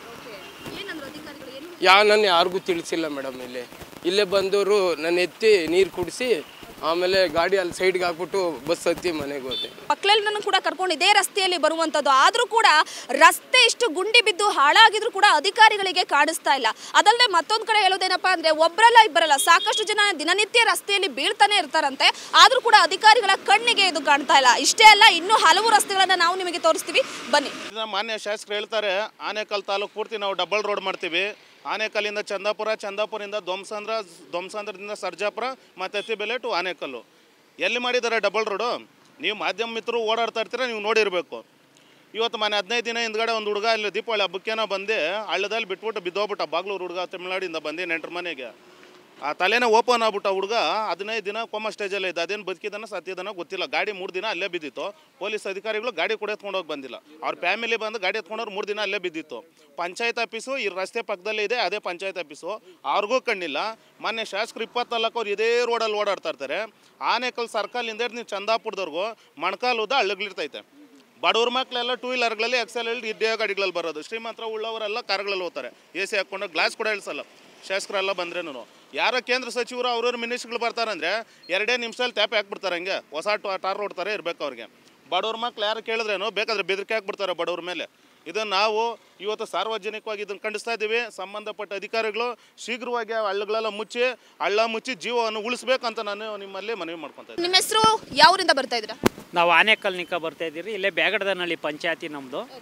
ಯಾ ನಾನು ಯಾರಿಗೂ ತಿಳಿಸಿಲ್ಲ ಮೇಡಮ್ ಇಲ್ಲಿ ಇಲ್ಲೇ ಬಂದವರು ನನ್ನ ಎತ್ತಿ ನೀರು ಕುಡಿಸಿ ಆಮೇಲೆ ಗಾಡಿ ಅಲ್ಲಿ ಸೈಡ್ಗೆ ಹಾಕ್ಬಿಟ್ಟು ಬಸ್ ಹತ್ತಿ ಮನೆಗೆ ಹೋದೆ ಮಕ್ಕಳನ್ನು ಕೂಡ ಕರ್ಕೊಂಡು ಇದೇ ರಸ್ತೆಯಲ್ಲಿ ಬರುವಂಥದ್ದು ಆದರೂ ಕೂಡ ರಸ್ತೆ ಇಷ್ಟು ಗುಂಡಿ ಬಿದ್ದು ಹಾಳಾಗಿದ್ರು ಕೂಡ ಅಧಿಕಾರಿಗಳಿಗೆ ಕಾಣಿಸ್ತಾ ಇಲ್ಲ ಅದಲ್ಲದೆ ಮತ್ತೊಂದು ಕಡೆ ಹೇಳೋದೇನಪ್ಪ ಅಂದ್ರೆ ಒಬ್ಬರಲ್ಲ ಇಬ್ಬರಲ್ಲ ಸಾಕಷ್ಟು ಜನ ದಿನನಿತ್ಯ ರಸ್ತೆಯಲ್ಲಿ ಬೀಳ್ತಾನೆ ಇರ್ತಾರಂತೆ ಆದರೂ ಕೂಡ ಅಧಿಕಾರಿಗಳ ಕಣ್ಣಿಗೆ ಇದು ಕಾಣ್ತಾ ಇಲ್ಲ ಇಷ್ಟೇ ಅಲ್ಲ ಇನ್ನೂ ಹಲವು ರಸ್ತೆಗಳನ್ನ ನಾವು ನಿಮಗೆ ತೋರಿಸ್ತೀವಿ ಬನ್ನಿ ಇದನ್ನ ಮಾನ್ಯ ಶಾಸಕರು ಹೇಳ್ತಾರೆ ಆನೇಕಲ್ ತಾಲೂಕು ಪೂರ್ತಿ ನಾವು ಡಬಲ್ ರೋಡ್ ಮಾಡ್ತೀವಿ ಆನೇಕಲ್ಲಿಂದ ಚಂದಾಪುರ ಚಂದಾಪುರದಿಂದ ಧ್ವಂಸಾಂಧ್ರ ಧ್ವಂಸಾಂಧ್ರದಿಂದ ಸರ್ಜಾಪುರ ಮತ್ತು ಎತ್ತಿಬೆಲೆ ಟು ಆನೇಕಲ್ಲು ಎಲ್ಲಿ ಮಾಡಿದ್ದಾರೆ ಡಬಲ್ ರೋಡು ನೀವು ಮಾಧ್ಯಮ ಮಿತ್ರರು ಓಡಾಡ್ತಾ ಇರ್ತೀರ ನೀವು ನೋಡಿರಬೇಕು ಇವತ್ತು ಮನೆ ಹದಿನೈದು ದಿನ ಹಿಂದ್ಗಡೆ ಒಂದು ಹುಡುಗ ಇಲ್ಲಿ ದೀಪಾವಳಿ ಹಬ್ಬಕ್ಕೇನೋ ಬಂದು ಹಳ್ಳದಲ್ಲಿ ಬಿಟ್ಬಿಟ್ಟು ಬಿದ್ದೋಗ್ಬಿಟ್ಟ ಬಾಗ್ಲೂರು ಹುಡುಗ ತಮಿಳ್ನಾಡಿಂದ ಬಂದು ನೆಂಟ್ರ ಮನೆಗೆ ಆ ತಲೆನೇ ಓಪನ್ ಆಗ್ಬಿಟ್ಟ ಹುಡುಗ ಹದಿನೈದು ದಿನ ಕೋಮ ಸ್ಟೇಜಲ್ಲೇ ಇದ್ದ ಅದೇನು ಬದುಕಿದಾನ ಸತ್ತಿದಾನ ಗೊತ್ತಿಲ್ಲ ಗಾಡಿ ಮೂರು ದಿನ ಅಲ್ಲೇ ಬಿದ್ದಿತ್ತು ಪೊಲೀಸ್ ಅಧಿಕಾರಿಗಳು ಗಾಡಿ ಕೂಡ ಎತ್ಕೊಂಡು ಹೋಗಿ ಬಂದಿಲ್ಲ ಅವ್ರ ಫ್ಯಾಮಿಲಿ ಬಂದು ಗಾಡಿ ಎತ್ಕೊಂಡವ್ರು ಮೂರು ದಿನ ಅಲ್ಲೇ ಬಿದ್ದಿತ್ತು ಪಂಚಾಯತ್ ಆಫೀಸು ಈ ರಸ್ತೆ ಪಕ್ಕದಲ್ಲೇ ಇದೆ ಅದೇ ಪಂಚಾಯತ್ ಆಫೀಸು ಅವ್ರಿಗೂ ಕಣ್ಣಿಲ್ಲ ಮೊನ್ನೆ ಶಾಸಕರು ಇಪ್ಪತ್ನಾಲ್ಕು ಅವ್ರು ಇದೇ ರೋಡಲ್ಲಿ ಓಡಾಡ್ತಾ ಇರ್ತಾರೆ ಆನೇಕಲ್ ಸರ್ಕಲಿಂದ ಹಿಡ್ದು ನೀವು ಚಂದಾಪುರದವ್ರಿಗೂ ಮೊಣಕಾಲುದ ಹಳ್ಳಗಳಿರ್ತೈತೆ ಬಡವ್ರ ಮಕ್ಕಳೆಲ್ಲ ಟೂ ವೀಲರ್ಗಳಲ್ಲಿ ಎಕ್ಸೆಲ್ ಇಡ್ಡೇ ಗಾಡಿಗಳಲ್ಲಿ ಬರೋದು ಶ್ರೀಮಂತರ ಉಳ್ಳವರೆಲ್ಲ ಕಾರ್ಗಳಲ್ಲಿ ಹೋಗ್ತಾರೆ ಎ ಸಿ ಹಾಕ್ಕೊಂಡು ಗ್ಲಾಸ್ ಕೂಡ ಇಳಿಸಲ್ಲ ಶಾಸಕರೆಲ್ಲ ಬಂದ್ರೇನು ಯಾರೋ ಕೇಂದ್ರ ಸಚಿವರು ಅವ್ರವ್ರ ಮಿನಿಸ್ಟ್ರುಗಳು ಬರ್ತಾರಂದ್ರೆ ಎರಡೇ ನಿಮಿಷದಲ್ಲಿ ಟ್ಯಾಪೆ ಹಾಕ್ಬಿಡ್ತಾರೆ ಹಂಗೆ ಹೊಸ ಟ- ಟಾರ್ ರೋಡ್ ಥರ ಇರ್ಬೇಕು ಅವ್ರಿಗೆ ಬಡವ್ರ ಮಕ್ಳು ಯಾರು ಕೇಳಿದ್ರೇನು ಬೇಕಾದ್ರೆ ಬೆದರಿಕೆ ಹಾಕ್ಬಿಡ್ತಾರೆ ಬಡವ್ರ ಮೇಲೆ ಇದನ್ನು ನಾವು ಇವತ್ತು ಸಾರ್ವಜನಿಕವಾಗಿ ಇದನ್ನು ಖಂಡಿಸ್ತಾ ಇದ್ದೀವಿ ಸಂಬಂಧಪಟ್ಟ ಅಧಿಕಾರಿಗಳು ಶೀಘ್ರವಾಗಿ ಆ ಹಳ್ಳಗಳೆಲ್ಲ ಮುಚ್ಚಿ ಹಳ್ಳ ಮುಚ್ಚಿ ಜೀವವನ್ನು ಉಳಿಸ್ಬೇಕಂತ ನಾನು ನಿಮ್ಮಲ್ಲಿ ಮನವಿ ಮಾಡ್ಕೊತಾ ಇದ್ದೀನಿ ನಿಮ್ಮ ಹೆಸರು ಯಾವರಿಂದ ಬರ್ತಾ ಇದ್ದೀರಾ ನಾವು ಆನೇಕಲ್ ನಿಕ್ಕ ಬರ್ತಾ ಇದ್ದೀರಿ ಇಲ್ಲೇ ಬ್ಯಾಗಡದನಹಳ್ಳಿ ಪಂಚಾಯತಿ ನಮ್ಮದು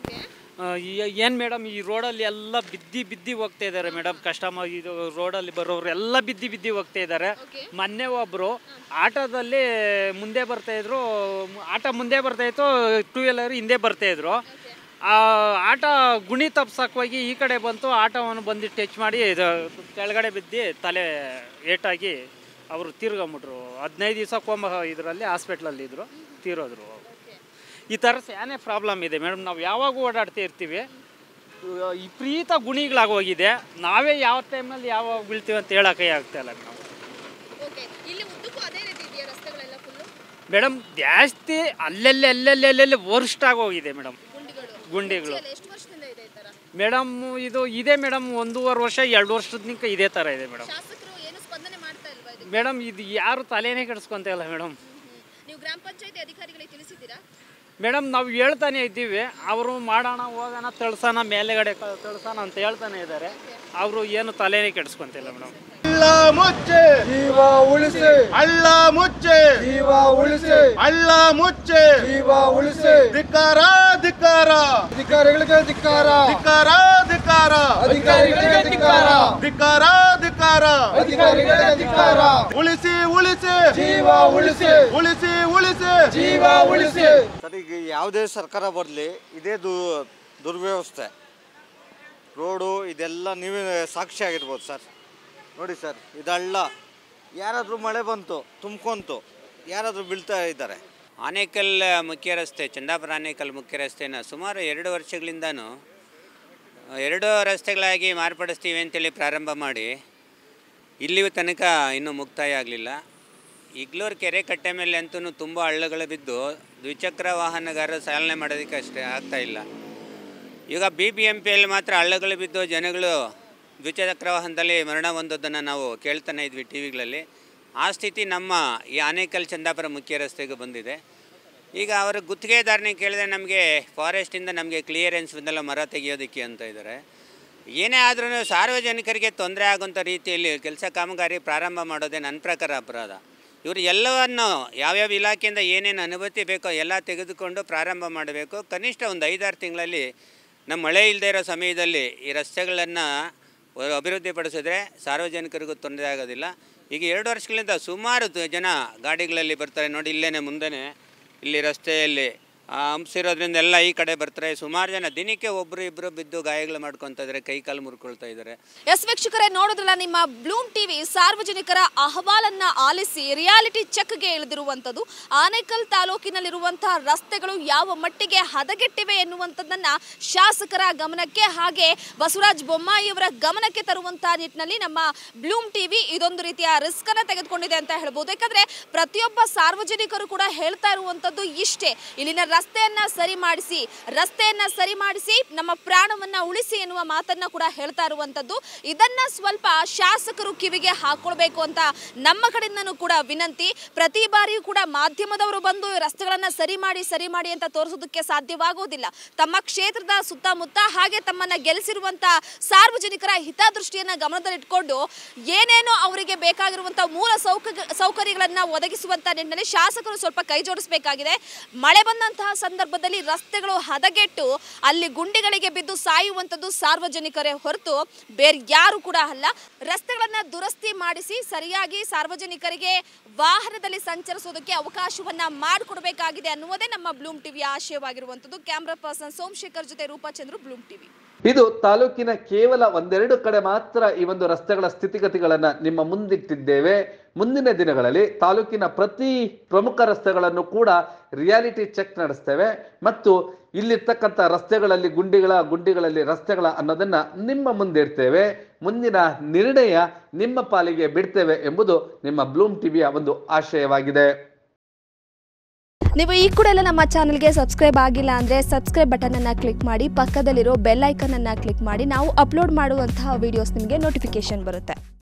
ಏನು ಮೇಡಮ್ ಈ ರೋಡಲ್ಲಿ ಎಲ್ಲ ಬಿದ್ದಿ ಬಿದ್ದಿ ಹೋಗ್ತಾ ಇದ್ದಾರೆ ಮೇಡಮ್ ಕಸ್ಟಮರ್ ಇದು ರೋಡಲ್ಲಿ ಬರೋರು ಎಲ್ಲ ಬಿದ್ದಿ ಬಿದ್ದಿ ಹೋಗ್ತಾ ಇದ್ದಾರೆ ಮೊನ್ನೆ ಒಬ್ಬರು ಆಟೋದಲ್ಲಿ ಮುಂದೆ ಬರ್ತಾ ಇದ್ರು ಮ್- ಆಟೋ ಮುಂದೆ ಬರ್ತಾ ಇತ್ತು ಟೂ ವೀಲರ್ ಹಿಂದೆ ಬರ್ತಾ ಇದ್ರು ಆ ಆಟ ಗುಣಿ ತಪ್ಸಕ್ಕೆ ಹೋಗಿ ಈ ಕಡೆ ಬಂತು ಆಟೋವನ್ನು ಬಂದು ಟಚ್ ಮಾಡಿ ಇದು ಕೆಳಗಡೆ ಬಿದ್ದು ತಲೆ ಏಟಾಗಿ ಅವರು ತೀರ್ಕೊಂಬಿಟ್ರು ಹದಿನೈದು ದಿವಸ ಕೋಮ ಇದರಲ್ಲಿ ಹಾಸ್ಪಿಟ್ಲಲ್ಲಿ ಇದ್ರು ತೀರೋದ್ರು ಈ ಥರ ಏನೇ ಪ್ರಾಬ್ಲಮ್ ಇದೆ ಮೇಡಮ್ ನಾವು ಯಾವಾಗ ಓಡಾಡ್ತಾ ಇರ್ತೀವಿ ಇವ- ವಿಪರೀತ ಗುಣಿಗಳಾಗೋಗಿದೆ ನಾವೇ ಯಾವ ಟೈಮಲ್ಲಿ ಯಾವಾಗ ಬೀಳ್ತೀವಿ ಅಂತ ಹೇಳೋಕೆ ಆಗ್ತಾ ಇಲ್ಲ ಮೇಡಮ್ ಓಕೆ ಇಲ್ಲಿ ಉದ್ದಕ್ಕೂ ಅದೇ ರೀತಿ ಇದೆಯಾ ರಸ್ತೆಗಳೆಲ್ಲ ಫುಲ್ಲು ಮೇಡಮ್ ಜಾಸ್ತಿ ಅಲ್ಲೆಲ್ಲಿ ಅಲ್ಲೆಲ್ಲಿ ಅಲ್ಲೆಲ್ಲಿ ವರ್ಸ್ಟ್ ಆಗೋಗಿದೆ ಮೇಡಮ್ ಗುಂಡಿಗಳು ಎಷ್ಟು ವರ್ಷದಿಂದ ಇದೆ ಈ ಥರ ಮೇಡಮ್ ಇದು ಇದೆ ಮೇಡಮ್ ಒಂದೂವರೆ ವರ್ಷ ಎರಡು ವರ್ಷದಿಂದ ಇದೇ ಥರ ಇದೆ ಮೇಡಮ್ ಶಾಸಕರು ಏನು ಸ್ಪಂದನೆ ಮಾಡ್ತಾ ಇಲ್ವಾ ಇದಕ್ಕೆ ಮೇಡಮ್ ಇದು ಯಾರು ತಲೆನೇ ಕೆಡಿಸ್ಕೊಂತ ಇಲ್ಲ ಮೇಡಮ್ ನೀವು ಗ್ರಾಮ ಪಂಚಾಯತಿ ಅಧಿಕಾರಿಗಳಿಗೆ ತಿಳಿಸಿದ್ದೀರಾ ಮೇಡಮ್ ನಾವು ಹೇಳ್ತಾನೆ ಇದ್ದೀವಿ ಅವರು ಮಾಡೋಣ ಹೋಗೋಣ ತಳ್ಸೋಣ ಮೇಲೆಗಡೆ ಕ- ತಳ್ಸೋಣ ಅಂತ ಹೇಳ್ತಾನೆ ಇದ್ದಾರೆ ಅವರು ಏನು ತಲೆನೇ ಕೆಡಿಸ್ಕೊಂತಿಲ್ಲ ಮೇಡಮ್ ಹಳ್ಳ ಮುಚ್ಚೆ ಜೀವ ಉಳಿಸಿ ಹಳ್ಳ ಮುಚ್ಚೆ ಜೀವ ಉಳಿಸಿ ಹಳ್ಳ ಮುಚ್ಚೆ ಜೀವ ಉಳಿಸಿ ಧಿಕ್ಕಾರ ಧಿಕ್ಕಾರ ಅಧಿಕಾರಿಗಳಿಗೆ ಧಿಕ್ಕಾರ ಧಿಕ್ಕಾರ ಧಿಕ್ಕಾರ ಅಧಿಕಾರಿಗಳಿಗೆ ಧಿಕ್ಕಾರ ಧಿಕ್ಕಾರ ಧಿಕ್ಕಾರ ಅಧಿಕಾರಿಗಳಿಗೆ ಧಿಕ್ಕಾರ ಉಳಿಸಿ ಉಳಿಸಿ ಜೀವ ಉಳಿಸಿ ಉಳಿಸಿ ಉಳಿಸಿ ಜೀವ ಉಳಿಸಿ ಸರ್ ಈಗ ಯಾವುದೇ ಸರ್ಕಾರ ಬರಲಿ ಇದೇ ದು ದುರ್ವ್ಯವಸ್ಥೆ ರೋಡು ಇದೆಲ್ಲ ನೀವೇ ಸಾಕ್ಷಿ ಆಗಿರ್ಬೋದು ಸರ್ ನೋಡಿ ಸರ್ ಇದಲ್ಲ ಯಾರಾದರೂ ಮಳೆ ಬಂತು ತುಂಬ್ಕೊಂತು ಯಾರಾದರೂ ಬೀಳ್ತಾ ಇದ್ದಾರೆ ಆನೇಕಲ್ ಮುಖ್ಯ ರಸ್ತೆ ಚಂದಾಪುರ ಆನೇಕಲ್ ಮುಖ್ಯ ರಸ್ತೆನ ಸುಮಾರು ಎರಡು ವರ್ಷಗಳಿಂದನೂ ಎರಡು ರಸ್ತೆಗಳಾಗಿ ಮಾರ್ಪಡಿಸ್ತೀವಿ ಅಂತೇಳಿ ಪ್ರಾರಂಭ ಮಾಡಿ ಇಲ್ಲಿಯೂ ತನಕ ಇನ್ನೂ ಮುಕ್ತಾಯ ಆಗಲಿಲ್ಲ ಇಗ್ಲೂರು ಕೆರೆ ಕಟ್ಟೆ ಮೇಲೆ ಅಂತೂ ತುಂಬ ಹಳ್ಳಗಳು ಬಿದ್ದು ದ್ವಿಚಕ್ರ ವಾಹನಗಾರರು ಚಾಲನೆ ಮಾಡೋದಕ್ಕೆ ಅಷ್ಟೇ ಆಗ್ತಾ ಇಲ್ಲ ಈಗ ಬಿ ಬಿ ಎಂ ಪಿಯಲ್ಲಿ ಮಾತ್ರ ಹಳ್ಳಗಳು ಬಿದ್ದು ಜನಗಳು ದ್ವಿಚಕ್ರ ವಾಹನದಲ್ಲಿ ಮರಣ ಹೊಂದೋದನ್ನು ನಾವು ಕೇಳ್ತಾನೆ ಇದ್ವಿ ಟಿ ವಿಗಳಲ್ಲಿ ಆ ಸ್ಥಿತಿ ನಮ್ಮ ಈ ಆನೇಕಲ್ ಚಂದಾಪುರ ಮುಖ್ಯ ರಸ್ತೆಗೆ ಬಂದಿದೆ ಈಗ ಅವರ ಗುತ್ತಿಗೆದಾರನೇ ಕೇಳಿದ್ರೆ ನಮಗೆ ಫಾರೆಸ್ಟಿಂದ ನಮಗೆ ಕ್ಲಿಯರೆನ್ಸ್ ಬಂದಲ್ಲ ಮರ ತೆಗೆಯೋದಕ್ಕೆ ಅಂತ ಇದ್ದಾರೆ ಏನೇ ಆದ್ರೂ ಸಾರ್ವಜನಿಕರಿಗೆ ತೊಂದರೆ ಆಗುವಂಥ ರೀತಿಯಲ್ಲಿ ಕೆಲಸ ಕಾಮಗಾರಿ ಪ್ರಾರಂಭ ಮಾಡೋದೇ ನನ್ನ ಪ್ರಕಾರ ಅಪರಾಧ ಇವರು ಎಲ್ಲವನ್ನು ಯಾವ್ಯಾವ ಇಲಾಖೆಯಿಂದ ಏನೇನು ಅನುಮತಿ ಬೇಕೋ ಎಲ್ಲ ತೆಗೆದುಕೊಂಡು ಪ್ರಾರಂಭ ಮಾಡಬೇಕು ಕನಿಷ್ಠ ಒಂದು ಐದಾರು ತಿಂಗಳಲ್ಲಿ ನಮ್ಮ ಮಳೆ ಇಲ್ಲದೆ ಇರೋ ಸಮಯದಲ್ಲಿ ಈ ರಸ್ತೆಗಳನ್ನು ಅಭಿವೃದ್ಧಿಪಡಿಸಿದ್ರೆ ಸಾರ್ವಜನಿಕರಿಗೂ ತೊಂದರೆ ಆಗೋದಿಲ್ಲ ಈಗ ಎರಡು ವರ್ಷಗಳಿಂದ ಸುಮಾರು ತ- ಜನ ಗಾಡಿಗಳಲ್ಲಿ ಬರ್ತಾರೆ ನೋಡಿ ಇಲ್ಲೇನೆ ಮುಂದೆನೇ ಇಲ್ಲಿ ರಸ್ತೆಯಲ್ಲಿ ಆ ಹಂಪ್ಸ್ ಇರೋದ್ರಿಂದ ಎಲ್ಲ ಈ ಕಡೆ ಬರ್ತಾರೆ ಸುಮಾರು ಜನ ದಿನಕ್ಕೆ ಒಬ್ಬರು ಇಬ್ಬರು ಬಿದ್ದು ಗಾಯಗಳು ಮಾಡ್ಕೊತಾ ಇದ್ದಾರೆ ಕೈ ಕಾಲು ಮುರ್ಕೊಳ್ತಾ ಇದ್ದಾರೆ ಎಸ್ ವೀಕ್ಷಕರೇ ನೋಡಿದ್ರಲ್ಲ ನಿಮ್ಮ ಬ್ಲೂಮ್ ಟಿವಿ ಸಾರ್ವಜನಿಕರ ಅಹವಾಲನ್ನ ಆಲಿಸಿ ರಿಯಾಲಿಟಿ ಚೆಕ್ಗೆ ಇಳಿದಿರುವಂಥದ್ದು ಆನೇಕಲ್ ತಾಲೂಕಿನಲ್ಲಿರುವಂತಹ ರಸ್ತೆಗಳು ಯಾವ ಮಟ್ಟಿಗೆ ಹದಗೆಟ್ಟಿವೆ ಎನ್ನುವಂಥದ್ದನ್ನ ಶಾಸಕರ ಗಮನಕ್ಕೆ ಹಾಗೆ ಬಸವರಾಜ ಬೊಮ್ಮಾಯಿಯವರ ಗಮನಕ್ಕೆ ತರುವಂತಹ ನಿಟ್ಟಿನಲ್ಲಿ ನಮ್ಮ ಬ್ಲೂಮ್ ಟಿವಿ ಇದೊಂದು ರೀತಿಯ ರಿಸ್ಕ್ ಅನ್ನ ತೆಗೆದುಕೊಂಡಿದೆ ಅಂತ ಹೇಳ್ಬೋದು ಯಾಕಂದ್ರೆ ಪ್ರತಿಯೊಬ್ಬ ಸಾರ್ವಜನಿಕರು ಕೂಡ ಹೇಳ್ತಾ ಇರುವಂತದ್ದು ಇಷ್ಟೇ ಇಲ್ಲಿನ ರಸ್ತೆಯನ್ನ ಸರಿ ಮಾಡಿಸಿ ರಸ್ತೆಯನ್ನ ಸರಿ ಮಾಡಿಸಿ ನಮ್ಮ ಪ್ರಾಣವನ್ನ ಉಳಿಸಿ ಎನ್ನುವ ಮಾತನ್ನ ಕೂಡ ಹೇಳ್ತಾ ಇರುವಂತದ್ದು ಇದನ್ನ ಸ್ವಲ್ಪ ಶಾಸಕರು ಕಿವಿಗೆ ಹಾಕೊಳ್ಬೇಕು ಅಂತ ನಮ್ಮ ಕಡೆಯಿಂದನೂ ಕೂಡ ವಿನಂತಿ ಪ್ರತಿ ಬಾರಿಯೂ ಕೂಡ ಮಾಧ್ಯಮದವರು ಬಂದು ಈ ರಸ್ತೆಗಳನ್ನ ಸರಿ ಮಾಡಿ ಸರಿ ಮಾಡಿ ಅಂತ ತೋರಿಸೋದಕ್ಕೆ ಸಾಧ್ಯವಾಗುವುದಿಲ್ಲ ತಮ್ಮ ಕ್ಷೇತ್ರದ ಸುತ್ತಮುತ್ತ ಹಾಗೆ ತಮ್ಮನ್ನ ಗೆಲ್ಲಿಸಿರುವಂತ ಸಾರ್ವಜನಿಕರ ಹಿತದೃಷ್ಟಿಯನ್ನ ಗಮನದಲ್ಲಿಟ್ಕೊಂಡು ಏನೇನೋ ಅವರಿಗೆ ಬೇಕಾಗಿರುವಂತ ಮೂಲ ಸೌಕ ಸೌಕರ್ಯಗಳನ್ನ ಒದಗಿಸುವಂತ ನಿಟ್ಟಿನಲ್ಲಿ ಶಾಸಕರು ಸ್ವಲ್ಪ ಕೈ ಜೋಡಿಸಬೇಕಾಗಿದೆ ಮಳೆ ಬಂದಂತಹ ಸಂದರ್ಭದಲ್ಲಿ ರಸ್ತೆಗಳು ಹದಗೆಟ್ಟು ಅಲ್ಲಿ ಗುಂಡಿಗಳಿಗೆ ಬಿದ್ದು ಸಾಯುವಂಥದ್ದು ಸಾರ್ವಜನಿಕರೇ ಹೊರತು ಬೇರೆ ಯಾರು ಕೂಡ ಅಲ್ಲ ರಸ್ತೆಗಳನ್ನ ದುರಸ್ತಿ ಮಾಡಿಸಿ ಸರಿಯಾಗಿ ಸಾರ್ವಜನಿಕರಿಗೆ ವಾಹನದಲ್ಲಿ ಸಂಚರಿಸೋದಕ್ಕೆ ಅವಕಾಶವನ್ನ ಮಾಡಿಕೊಡ್ಬೇಕಾಗಿದೆ ಅನ್ನುವುದೇ ನಮ್ಮ ಬ್ಲೂಮ್ ಟಿವಿಯ ಆಶಯವಾಗಿರುವಂಥದ್ದು ಕ್ಯಾಮ್ರಾ ಪರ್ಸನ್ ಸೋಮಶೇಖರ್ ಜೊತೆ ರೂಪಾಚಂದ್ರು ಬ್ಲೂಮ್ ಟಿವಿ ಇದು ತಾಲೂಕಿನ ಕೇವಲ ಒಂದೆರಡು ಕಡೆ ಮಾತ್ರ ಈ ಒಂದು ರಸ್ತೆಗಳ ಸ್ಥಿತಿಗತಿಗಳನ್ನ ನಿಮ್ಮ ಮುಂದಿಟ್ಟಿದ್ದೇವೆ ಮುಂದಿನ ದಿನಗಳಲ್ಲಿ ತಾಲೂಕಿನ ಪ್ರತಿ ಪ್ರಮುಖ ರಸ್ತೆಗಳನ್ನು ಕೂಡ ರಿಯಾಲಿಟಿ ಚೆಕ್ ನಡೆಸ್ತೇವೆ ಮತ್ತು ಇಲ್ಲಿರ್ತಕ್ಕಂಥ ರಸ್ತೆಗಳಲ್ಲಿ ಗುಂಡಿಗಳ ಗುಂಡಿಗಳಲ್ಲಿ ರಸ್ತೆಗಳ ಅನ್ನೋದನ್ನ ನಿಮ್ಮ ಮುಂದೆ ಇಡ್ತೇವೆ ಮುಂದಿನ ನಿರ್ಣಯ ನಿಮ್ಮ ಪಾಲಿಗೆ ಬಿಡ್ತೇವೆ ಎಂಬುದು ನಿಮ್ಮ ಬ್ಲೂಮ್ ಟಿವಿಯ ಒಂದು ಆಶಯವಾಗಿದೆ ನೀವು ಈ ಕೂಡ ಎಲ್ಲ ನಮ್ಮ ಚಾನಲ್ಗೆ ಸಬ್ಸ್ಕ್ರೈಬ್ ಆಗಿಲ್ಲ ಅಂದರೆ ಸಬ್ಸ್ಕ್ರೈಬ್ ಬಟನನ್ನು ಕ್ಲಿಕ್ ಮಾಡಿ ಪಕ್ಕದಲ್ಲಿರೋ ಬೆಲ್ ಐಕನನ್ನು ಕ್ಲಿಕ್ ಮಾಡಿ ನಾವು ಅಪ್ಲೋಡ್ ಮಾಡುವಂತಹ ವಿಡಿಯೋಸ್ ನಿಮಗೆ ನೋಟಿಫಿಕೇಶನ್ ಬರುತ್ತೆ